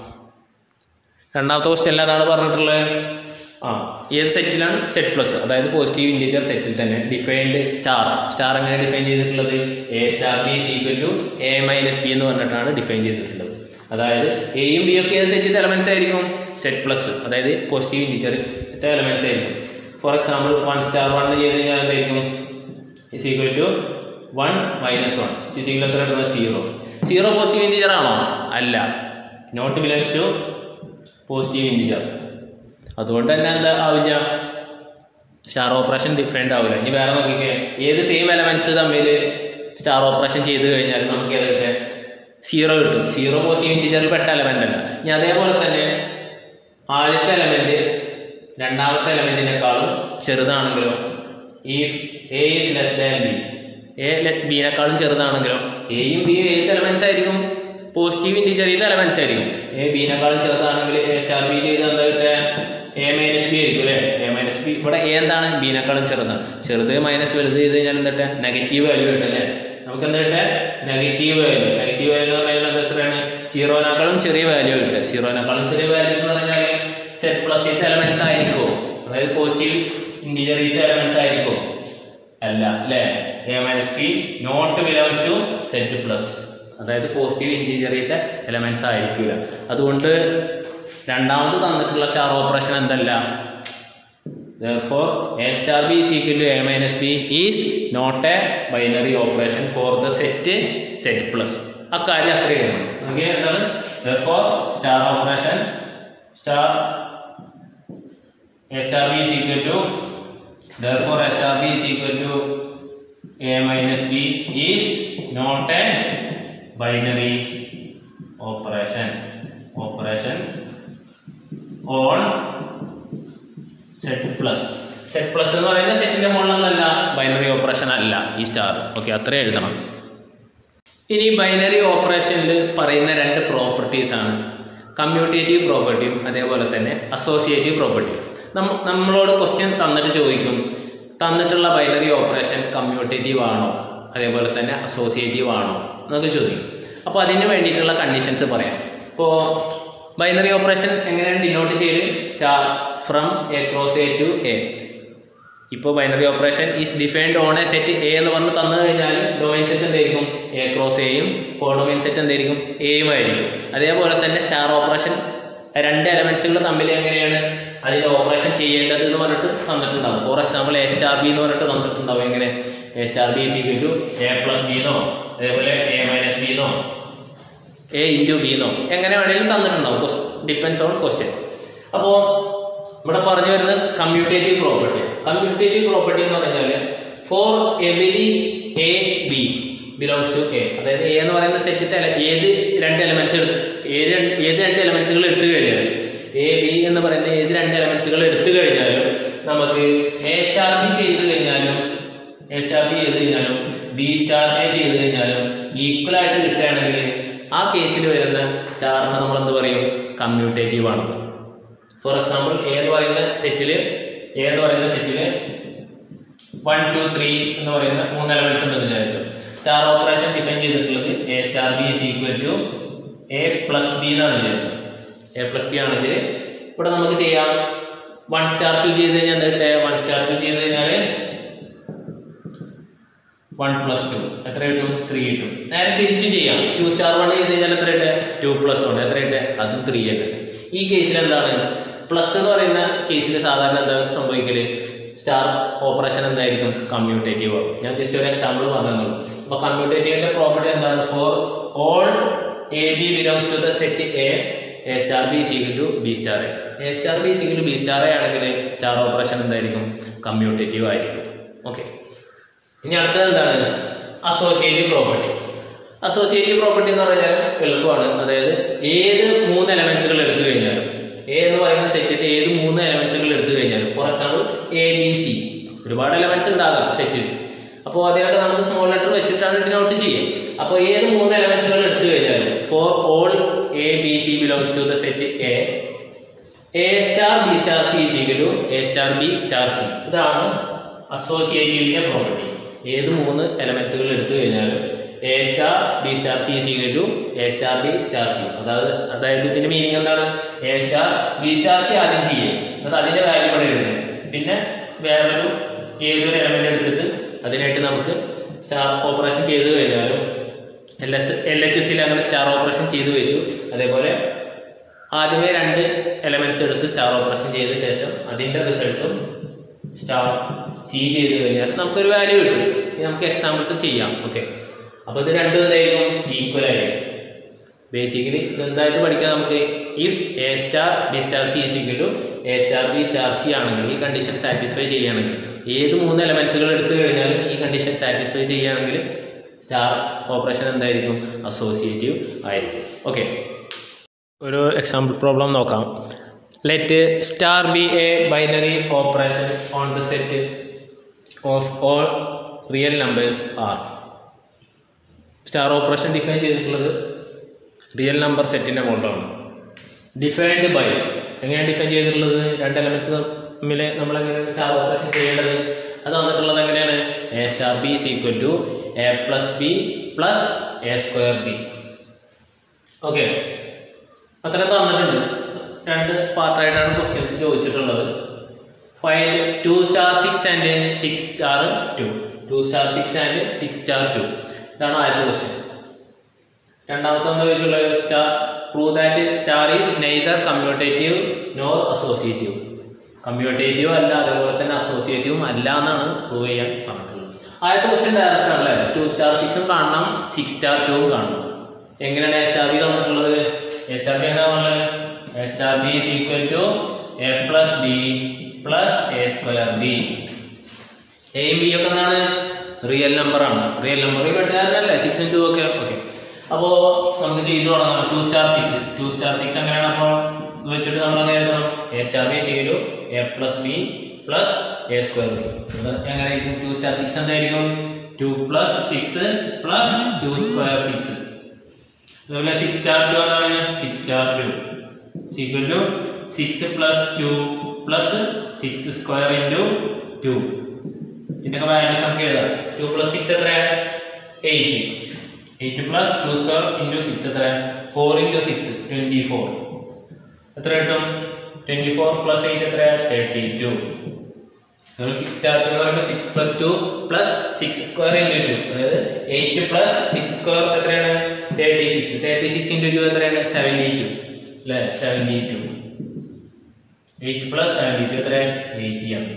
രണ്ടാമത്തെ ക്വസ്റ്റ്യനിൽ അതാണ് പറഞ്ഞിട്ടുള്ളത് ആ ഏത് സെറ്റിലാണ് സെറ്റ് പ്ലസ് അതായത് പോസിറ്റീവ് ഇൻറ്റീജർ സെറ്റിൽ തന്നെ ഡിഫൈൻഡ് സ്റ്റാർ സ്റ്റാർ എങ്ങനെ ഡിഫൈൻ ചെയ്തിട്ടുള്ളത് A star B is equal to A minus B എന്ന് പറഞ്ഞിട്ടാണ് ഡിഫൈൻ ചെയ്തിട്ടുള്ളത് അതായത് എയും ബി ഒക്കെ ഏത് സെറ്റിൻ്റെ എലമെൻസ് ആയിരിക്കും സെറ്റ് പ്ലസ് അതായത് പോസിറ്റീവ് ഇൻറ്റീജറിൻ്റെ എലമെൻസ് ആയിരിക്കും for example one star one ചെയ്ത് കഴിഞ്ഞാൽ എന്തായിരിക്കും is equal to one minus one is equal എത്ര കിട്ടുന്നത് സീറോ സീറോ പോസിറ്റീവ് ഇൻറ്റീജർ ആണോ അല്ല not belongs to positive integer അതുകൊണ്ട് തന്നെ എന്താ ആവില്ല സ്റ്റാർ ഓപ്പറേഷൻ ഡിഫറെൻ്റ് ആവില്ല ഇനി വേറെ നോക്കിക്കേ ഏത് സെയിം എലമെൻറ്റ്സ് തമ്മിൽ സ്റ്റാർ ഓപ്പറേഷൻ ചെയ്ത് കഴിഞ്ഞാൽ നമുക്ക് ഏത് കിട്ടുക സീറോ കിട്ടും സീറോ പോസിറ്റീവ് ഇൻറ്റീജറിൽ പെട്ട എലമെൻ്റ് അല്ല ഇനി അതേപോലെ തന്നെ ആദ്യത്തെ എലമെന്റ് രണ്ടാമത്തെ എലമെന്റിനേക്കാളും ചെറുതാണെങ്കിലോ ഈ A is less than B A ബിനേക്കാളും ചെറുതാണെങ്കിലോ എയും ബിയും ഏത് എലമെന്റ്സ് ആയിരിക്കും പോസിറ്റീവ് ഇൻഡിജർ ചെയ്ത എലമെന്റ്സ് ആയിരിക്കും എ ബിനേക്കാളും ചെറുതാണെങ്കിൽ എ സ്റ്റാർ ബി ചെയ്ത് എന്താ കിട്ടുക എ മൈനസ് ബി ആയിരിക്കും അല്ലേ എ മൈനസ് ബി ഇവിടെ എ എന്താണ് ബിനേക്കാളും ചെറുതാണ് ചെറുത് മൈനസ് വലുത് ചെയ്ത് കഴിഞ്ഞാൽ എന്താ നെഗറ്റീവ് വാല്യൂ കിട്ടും അല്ലേ നമുക്ക് എന്താ കിട്ടുക നെഗറ്റീവ് വാല്യൂ നെഗറ്റീവ് വാല്യൂ എന്ന് പറയുന്നത് എത്രയാണ് സീറോനേക്കാളും ചെറിയ വാല്യൂ കിട്ടുക സീറോനേക്കാളും ചെറിയ വാല്യൂ എന്ന് പറഞ്ഞാൽ സെറ്റ് പ്ലസ് ചെയ്ത എലമെന്റ്സ് ആയിരിക്കുമോ അതായത് പോസിറ്റീവ് ഇൻഡിജർ ചെയ്ത എലമെന്റ്സ് ആയിരിക്കും അല്ല അല്ലേ A minus P not belongs to set plus അതായത് പോസിറ്റീവ് ഇൻറ്റീരിയർ ചെയ്ത എലമെന്റ്സ് ആയിരിക്കില്ല അതുകൊണ്ട് രണ്ടാമത് തന്നിട്ടുള്ള സ്റ്റാർ ഓപ്പറേഷൻ എന്തല്ല therefore a star b is equal to a minus b is not a binary operation for the set set plus അക്കാര്യം അത്രയും എഴുതണം നമുക്ക് എന്താണ് therefore star operation star a star b is equal to therefore a star b is equal to a minus b is not a binary operation operation on set plus set plus എന്ന് പറയുന്ന സെറ്റിന്റെ മുകളിലൊന്നല്ല binary operation അല്ല ഈ star okay അത്രയും എഴുതണം ഇനി binary ഓപ്പറേഷനിൽ പറയുന്ന രണ്ട് പ്രോപ്പർട്ടീസ് ആണ് കമ്മ്യൂട്ടേറ്റീവ് പ്രോപ്പർട്ടിയും അതേപോലെ തന്നെ അസോസിയേറ്റീവ് പ്രോപ്പർട്ടിയും നമ്മ നമ്മളോട് ക്വസ്റ്റ്യൻ തന്നിട്ട് ചോദിക്കും തന്നിട്ടുള്ള ബൈനറി ഓപ്പറേഷൻ കമ്മ്യൂട്ടേറ്റീവ് ആണോ അതേപോലെ തന്നെ അസോസിയേറ്റീവ് ആണോ എന്നൊക്കെ ചോദിക്കും അപ്പോൾ അതിന് വേണ്ടിയിട്ടുള്ള കണ്ടീഷൻസ് പറയാം ഇപ്പോൾ ബൈനറി ഓപ്പറേഷൻ എങ്ങനെയാണ് ഡിനോട്ട് ചെയ്യൽ star from A cross A to A ഇപ്പോൾ binary operation is defined on A set A എന്ന് പറഞ്ഞ് തന്നു കഴിഞ്ഞാൽ ഡൊമൈൻ സെറ്റ് എന്തായിരിക്കും എ ക്രോസ് എയും കോഡൊമൈൻ സെറ്റ് എന്തായിരിക്കും എയും ആയിരിക്കും അതേപോലെ തന്നെ സ്റ്റാർ ഓപ്പറേഷൻ രണ്ട് എലമെന്റ്സുകൾ തമ്മിൽ എങ്ങനെയാണ് അതിൻ്റെ ഓപ്പറേഷൻ ചെയ്യേണ്ടത് എന്ന് പറഞ്ഞിട്ട് തന്നിട്ടുണ്ടാവും for example A star B എന്ന് പറഞ്ഞിട്ട് തന്നിട്ടുണ്ടാവും എങ്ങനെ A star B C to A plus B എന്നോ അതേപോലെ എ മൈനസ് ബി എന്നോ എ ഇൻറ്റു ബി എന്നോ എങ്ങനെ വേണമെങ്കിലും തന്നിട്ടുണ്ടാവും ഡിപ്പെൻസ് ഓൺ ക്വസ്റ്റ്യൻ അപ്പോൾ ഇവിടെ പറഞ്ഞു വരുന്നത് കമ്മ്യൂട്ടേറ്റീവ് പ്രോപ്പർട്ടി കമ്മ്യൂട്ടേറ്റീവ് പ്രോപ്പർട്ടി എന്ന് പറഞ്ഞാൽ for every A B belongs to A അതായത് എ എന്ന് പറയുന്ന സെറ്റിത്തെ ഏത് രണ്ട് എലമെന്റ്സ് എടുത്ത് ഏത് രണ്ട് ഏത് രണ്ട് എലമെന്റ്സുകൾ എടുത്തു കഴിഞ്ഞാൽ എ ബി എന്ന് പറയുന്ന ഏത് രണ്ട് എലമെന്റ്സുകൾ എടുത്തു കഴിഞ്ഞാലും നമുക്ക് എ സ്റ്റാർ ബി ചെയ്ത് കഴിഞ്ഞാലും എ സ്റ്റാർ ബി ചെയ്ത് കഴിഞ്ഞാലും ബി സ്റ്റാർ എ ചെയ്ത് കഴിഞ്ഞാലും ഈക്വൽ ആയിട്ട് കിട്ടുകയാണെങ്കിൽ ആ കേസിൽ വരുന്ന സ്റ്റാറിനെ നമ്മൾ എന്ത് പറയും കമ്മ്യൂട്ടേറ്റീവ് ആണ് ഫോർ എക്സാമ്പിൾ എ എന്ന് പറയുന്ന സെറ്റിൽ എ എന്ന് പറയുന്ന സെറ്റിൽ വൺ ടു ത്രീ എന്ന് പറയുന്ന മൂന്ന് എലമെന്റ്സ് ഉണ്ടെന്ന് വിചാരിച്ചു സ്റ്റാർ ഓപ്പറേഷൻ ഡിഫൈൻ ചെയ്തിട്ടുള്ളത് A star B is equal to A plus B എന്നാണ് വിചാരിച്ചു എ പ്ലസ് ബി ആണെങ്കിൽ ഇവിടെ നമുക്ക് ചെയ്യാം വൺ സ്റ്റാർ ടു ചെയ്ത് കഴിഞ്ഞാൽ എന്താ കിട്ടുക വൺ സ്റ്റാർ ടു ചെയ്ത് കഴിഞ്ഞാൽ വൺ പ്ലസ് ടു എത്ര കിട്ടും ത്രീ കിട്ടും നേരെ തിരിച്ചും ചെയ്യാം ടു സ്റ്റാർ വൺ ചെയ്ത് കഴിഞ്ഞാൽ എത്ര കിട്ടുക ടു പ്ലസ് വൺ എത്ര കിട്ടുക അതും ത്രീ തന്നെ ഈ കേസിൽ എന്താണ് പ്ലസ് എന്ന് പറയുന്ന കേസിൽ സാധാരണ എന്താ സംഭവിക്കല് സ്റ്റാർ ഓപ്പറേഷൻ എന്തായിരിക്കും കമ്മ്യൂട്ടേറ്റീവ് ആവും ഞാൻ ജസ്റ്റ് ഒരു എക്സാമ്പിൾ പറഞ്ഞു അപ്പോൾ കമ്മ്യൂട്ടേറ്റീവിന്റെ പ്രോപ്പർട്ടി എന്താണ് for all A B belongs to the set A A star B is equal to B star A A star B is equal to B star A ആണെങ്കിൽ star operation എന്തായിരിക്കും commutative ആയിരിക്കും okay ഇനി അടുത്തത് എന്താണ് അസോസിയേറ്റീവ് പ്രോപ്പർട്ടി അസോസിയേറ്റീവ് പ്രോപ്പർട്ടി എന്ന് പറഞ്ഞാൽ എളുപ്പമാണ് അതായത് ഏത് മൂന്ന് എലമെന്റ്സുകൾ എടുത്തു കഴിഞ്ഞാലും എ എന്ന് പറയുന്ന സെറ്റിൽ ഏത് മൂന്ന് എലമെന്റ്സുകൾ എടുത്തു കഴിഞ്ഞാലും for example A B C ഒരുപാട് എലമെന്റ്സ് ഉണ്ടാകാം സെറ്റിൽ അപ്പോൾ അതിനൊക്കെ നമുക്ക് സ്മോൾ ലെറ്റർ വെച്ചിട്ടാണ് ഡിനോട്ട് ചെയ്യുക അപ്പോൾ ഏത് മൂന്ന് എലമെന്റ്സുകൾ എടുത്തു കഴിഞ്ഞാലും for all A B C belongs to the set A A star B star C equal A star B star C ഇതാണ് അസോസിയേറ്റീവിന്റെ പ്രോപ്പർട്ടി ഏത് മൂന്ന് എലമെന്റ്സുകൾ എടുത്തു കഴിഞ്ഞാലും A star B star C equal to A star B star C അതായത് അതായത് ഇതിന്റെ മീനിങ് എന്താണ് A star B star C ആദ്യം ചെയ്യും എന്നിട്ട് അതിന്റെ വാല്യൂ ഇവിടെ എഴുതുന്നത് പിന്നെ വേറൊരു ഏതൊരു എലമെന്റ് എടുത്തിട്ട് അതിനായിട്ട് നമുക്ക് സ്റ്റാർ ഓപ്പറേഷൻ ചെയ്ത് കഴിഞ്ഞാലും എൽ എസ് എൽ എച്ച് എസിൽ അങ്ങനെ സ്റ്റാർ ഓപ്പറേഷൻ ചെയ്തു വെച്ചു അതേപോലെ ആദ്യമേ രണ്ട് എലമെന്റ്സ് എടുത്ത് സ്റ്റാർ ഓപ്പറേഷൻ ചെയ്ത ശേഷം അതിൻ്റെ റിസൾട്ടും സ്റ്റാർ സി ചെയ്ത് കഴിഞ്ഞാൽ നമുക്കൊരു വാല്യൂ കിട്ടും ഇനി നമുക്ക് എക്സാമ്പിൾസ് ചെയ്യാം ഓക്കെ അപ്പോൾ ഇത് രണ്ടും എന്തായിരിക്കും ഈക്വൽ ആയിരിക്കും ബേസിക്കലി ഇതെന്തായിട്ട് പഠിക്കാം നമുക്ക് if A star B star C is equal to A star B star C ആണെങ്കിൽ ഈ കണ്ടീഷൻ സാറ്റിസ്ഫൈ ചെയ്യുകയാണെങ്കിൽ ഏത് മൂന്ന് എലമെന്റ്സുകൾ എടുത്തു കഴിഞ്ഞാലും ഈ കണ്ടീഷൻ സാറ്റിസ്ഫൈ ചെയ്യുകയാണെങ്കിൽ സ്റ്റാർ ഓപ്പറേഷൻ എന്തായിരിക്കും അസോസിയേറ്റീവ് ആയിരിക്കും ഓക്കെ ഒരു എക്സാമ്പിൾ പ്രോബ്ലം നോക്കാം let star B A binary operation on the set of all real numbers R star operation define ചെയ്തിട്ടുള്ളത് റിയൽ നമ്പർ സെറ്റിൻ്റെ മുകളിലാണ് ഡിഫൈൻഡ് ബൈ എങ്ങനെയാണ് ഡിഫൈൻ ചെയ്തിട്ടുള്ളത് രണ്ട് എലമെൻറ്റ്സ് തമ്മിൽ നമ്മൾ എങ്ങനെയാണ് സ്റ്റാർ ഓപ്പറേഷൻ ചെയ്യേണ്ടത് അത് വന്നിട്ടുള്ളത് എങ്ങനെയാണ് A star B is equal to A plus B plus A square B okay അത്രയും തന്നിട്ടുണ്ട് രണ്ട് പാർട്ടായിട്ടാണ് ക്വസ്റ്റ്യൻസ് ചോദിച്ചിട്ടുള്ളത് five two star six and six star two two star six and six star two ഇതാണ് ആദ്യത്തെ ക്വസ്റ്റ്യൻ രണ്ടാമത്തെ എന്താ ചോദിച്ചുള്ളത് star prove that star is neither commutative nor associative commutative അല്ല അതേപോലെ തന്നെ അസോസിയേറ്റീവും അല്ല എന്നാണ് പ്രൂവ് ചെയ്യാൻ പറഞ്ഞിട്ടുള്ളത് ആദ്യത്തെ ക്വസ്റ്റ്യൻ ഡയറക്റ്റ് ആണല്ലേ ടു സ്റ്റാർ സിക്സും കാണണം സിക്സ് സ്റ്റാർ ടുവും കാണണം എങ്ങനെയാണ് എ സ്റ്റാർ ബി തന്നിട്ടുള്ളത് എ സ്റ്റാർ ബി എന്താണുള്ളത് A star B is equal to A plus B plus A square B എയും ബി ഒക്കെ എന്താണ് റിയൽ നമ്പർ ആണ് റിയൽ നമ്പർ വെട്ടുകാരനല്ലേ സിക്സും ടു ഒക്കെ ഓക്കെ അപ്പോൾ നമുക്ക് ചെയ്തു തുടങ്ങാം two star six two star six എങ്ങനെയാണ് അപ്പോൾ ഇത് വെച്ചിട്ട് നമ്മൾ എങ്ങനെ എഴുതണം A star B zero A plus B plus A square B എങ്ങനെയായിരിക്കും ടു സ്റ്റാർ സിക്സ് എന്തായിരിക്കും two plus six plus two square six അതുപോലെ സിക്സ് സ്റ്റാർ ടു എന്താണ് six star two equal to six plus two plus six square into two ഇതിൻ്റെയൊക്കെ values നമുക്ക് എഴുതാം two plus six എത്രയാണ് eight eight plus two square into six എത്ര four into six twenty four എത്ര കിട്ടും twenty four plus eight എത്ര thirty two six star എന്ന് പറയുമ്പോൾ six plus two plus six square into two അതായത് eight plus six square എത്രയാണ് thirty six thirty six into two എത്രയാണ് seventy two അല്ലേ seventy two eight plus seventy two എത്ര eighty ആണ്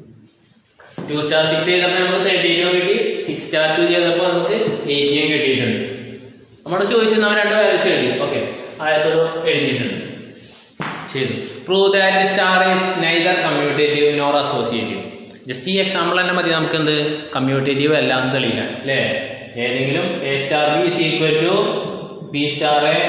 two star six ചെയ്തപ്പോൾ നമുക്ക് തേർട്ടി ടു കിട്ടി six star two ചെയ്തപ്പോൾ നമുക്ക് എയ്റ്റിയും കിട്ടിയിട്ടുണ്ട് നമ്മൾ ചോദിച്ചു നമ്മൾ രണ്ട് വാല്യൂസ് എഴുതി ഓക്കെ ആയത്തത് എഴുതിയിട്ടുണ്ട് ശരി prove that star is neither commutative nor associative just ഈ എക്സാമ്പിൾ തന്നെ മതി നമുക്ക് എന്ത് കമ്മ്യൂട്ടേറ്റീവ് അല്ല എന്ന് തെളിയിക്കാൻ അല്ലേ ഏതെങ്കിലും A star B is equal to B star A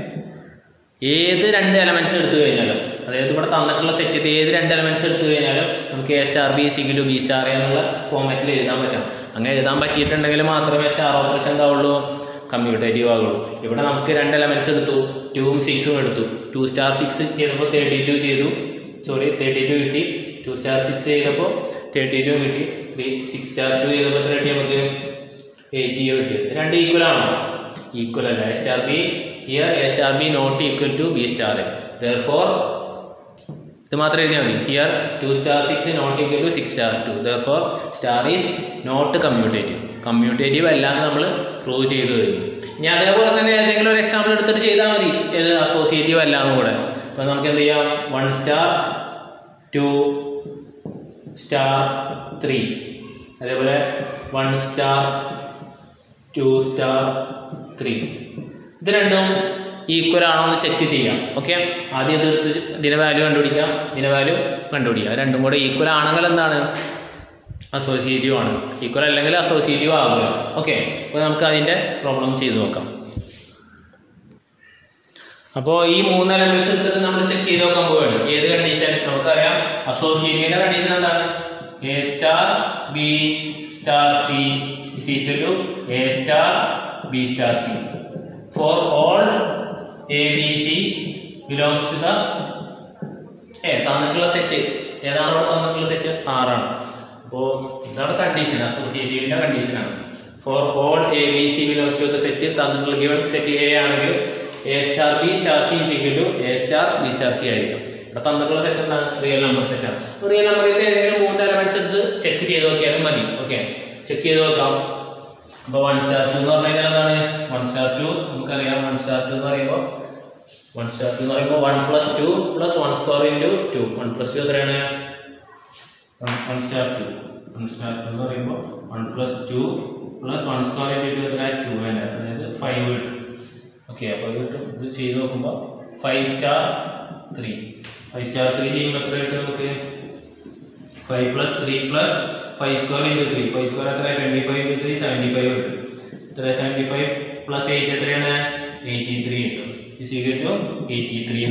ഏത് രണ്ട് എലമെന്റ്സ് എടുത്തു കഴിഞ്ഞാലും അതായത് ഇവിടെ തന്നിട്ടുള്ള സെറ്റ് ഏത് രണ്ട് എലമെന്റ്സ് എടുത്തു കഴിഞ്ഞാലും നമുക്ക് A star B C to B star A എന്നുള്ള ഫോമാറ്റിൽ എഴുതാൻ പറ്റും അങ്ങനെ എഴുതാൻ പറ്റിയിട്ടുണ്ടെങ്കിൽ മാത്രമേ സ്റ്റാർ ഓപ്പറേഷൻ എന്താവുള്ളൂ കമ്മ്യൂട്ടേറ്റീവ് ആകുള്ളൂ ഇവിടെ നമുക്ക് രണ്ട് എലമെന്റ്സ് എടുത്തു ടൂവും സിക്സും എടുത്തു ടു സ്റ്റാർ സിക്സ് ചെയ്തപ്പോൾ തേർട്ടി ടു ചെയ്തു സോറി തേർട്ടി ടു കിട്ടി ടു സ്റ്റാർ സിക്സ് ചെയ്തപ്പോൾ തേർട്ടി ടു കിട്ടി ത്രീ സിക്സ് സ്റ്റാർ ടു ചെയ്തപ്പോൾ എത്ര കിട്ടി നമുക്ക് എയ്റ്റി കിട്ടിയത് രണ്ട് ഈക്വൽ ആണോ ഈക്വൽ അല്ല A star B here A star B not equal to B star A therefore ഇത് മാത്രം എഴുതിയാൽ മതി here two star six not equal to six star two therefore star is not commutative commutative അല്ല എന്ന് നമ്മൾ prove ചെയ്തു കഴിഞ്ഞു ഇനി അതേപോലെ തന്നെ ഏതെങ്കിലും ഒരു എക്സാമ്പിൾ എടുത്തിട്ട് ചെയ്താൽ മതി ഇത് അസോസിയേറ്റീവ് അല്ല എന്നും കൂടെ അപ്പോൾ നമുക്ക് എന്ത് ചെയ്യാം one star two star three അതേപോലെ one star two star three ഇത് രണ്ടും ഈക്വൽ ആണോ എന്ന് ചെക്ക് ചെയ്യാം ഓക്കെ ആദ്യം ഇത് എടുത്ത് ഇതിൻ്റെ വാല്യൂ കണ്ടുപിടിക്കാം ഇതിൻ്റെ വാല്യൂ കണ്ടുപിടിക്കാം രണ്ടും കൂടെ ഈക്വൽ ആണെങ്കിൽ എന്താണ് അസോസിയേറ്റീവ് ആണ് ഈക്വൽ അല്ലെങ്കിൽ അസോസിയേറ്റീവ് ആകില്ല ഓക്കെ അപ്പോൾ നമുക്ക് അതിൻ്റെ പ്രോബ്ലം ചെയ്ത് നോക്കാം അപ്പോൾ ഈ മൂന്ന് എലമെന്റ്സ് എടുത്തിട്ട് നമ്മൾ ചെക്ക് ചെയ്ത് നോക്കാൻ പോവുകയാണ് ഏത് കണ്ടീഷൻ നമുക്കറിയാം അസോസിയേറ്റീവിന്റെ കണ്ടീഷൻ എന്താണ് A star B star C is equal to A star B star C for all A B C belongs to the A തന്നിട്ടുള്ള സെറ്റ് ഏതാണ് അവിടെ തന്നിട്ടുള്ള സെറ്റ് ആറാണ് അപ്പോൾ ഇതാണ് കണ്ടീഷൻ അസോസിയേറ്റീവിന്റെ കണ്ടീഷനാണ് for all A B C belongs to the set തന്നിട്ടുള്ള ഗിവൺ സെറ്റ് എ ആണെങ്കിൽ A star B star C equal to A star B star C ആയിരിക്കും ഇവിടെ തന്നിട്ടുള്ള സെറ്റ് എന്താണ് റിയൽ നമ്പർ സെറ്റാണ് റിയൽ നമ്പറിൽ ഏതെങ്കിലും മൂന്ന് എലമെന്റ്സ് എടുത്ത് ചെക്ക് ചെയ്ത് നോക്കിയാലും മതി ഓക്കെ ചെക്ക് ചെയ്ത് നോക്കാം അപ്പോൾ വൺ സ്റ്റാർ ടു എന്ന് പറഞ്ഞു കഴിഞ്ഞാൽ എന്താണ് വൺ സ്റ്റാർ ടു നമുക്കറിയാം വൺ സ്റ്റാർ ടു എന്ന് പറയുമ്പോൾ വൺ സ്റ്റാർ ടു എന്ന് പറയുമ്പോൾ one plus two plus one square into two one plus two എത്രയാണ് one star two one star two എന്ന് പറയുമ്പോൾ one plus two plus one square into two എത്ര two വേണ്ട അതായത് ഫൈവ് കിട്ടും ഓക്കെ അപ്പോൾ ഇത് കിട്ടും ഇത് ചെയ്ത് നോക്കുമ്പോൾ five star three five star three ചെയ്യുമ്പോൾ എത്ര കിട്ടും നമുക്ക് five plus three plus five square into three five square എത്ര twenty five into three seventy five കിട്ടും എത്ര സെവൻറ്റി ഫൈവ് പ്ലസ് എയ്റ്റ് എത്രയാണ് എയ്റ്റി ത്രീ കിട്ടും is equal to eighty three എന്ന് കിട്ടും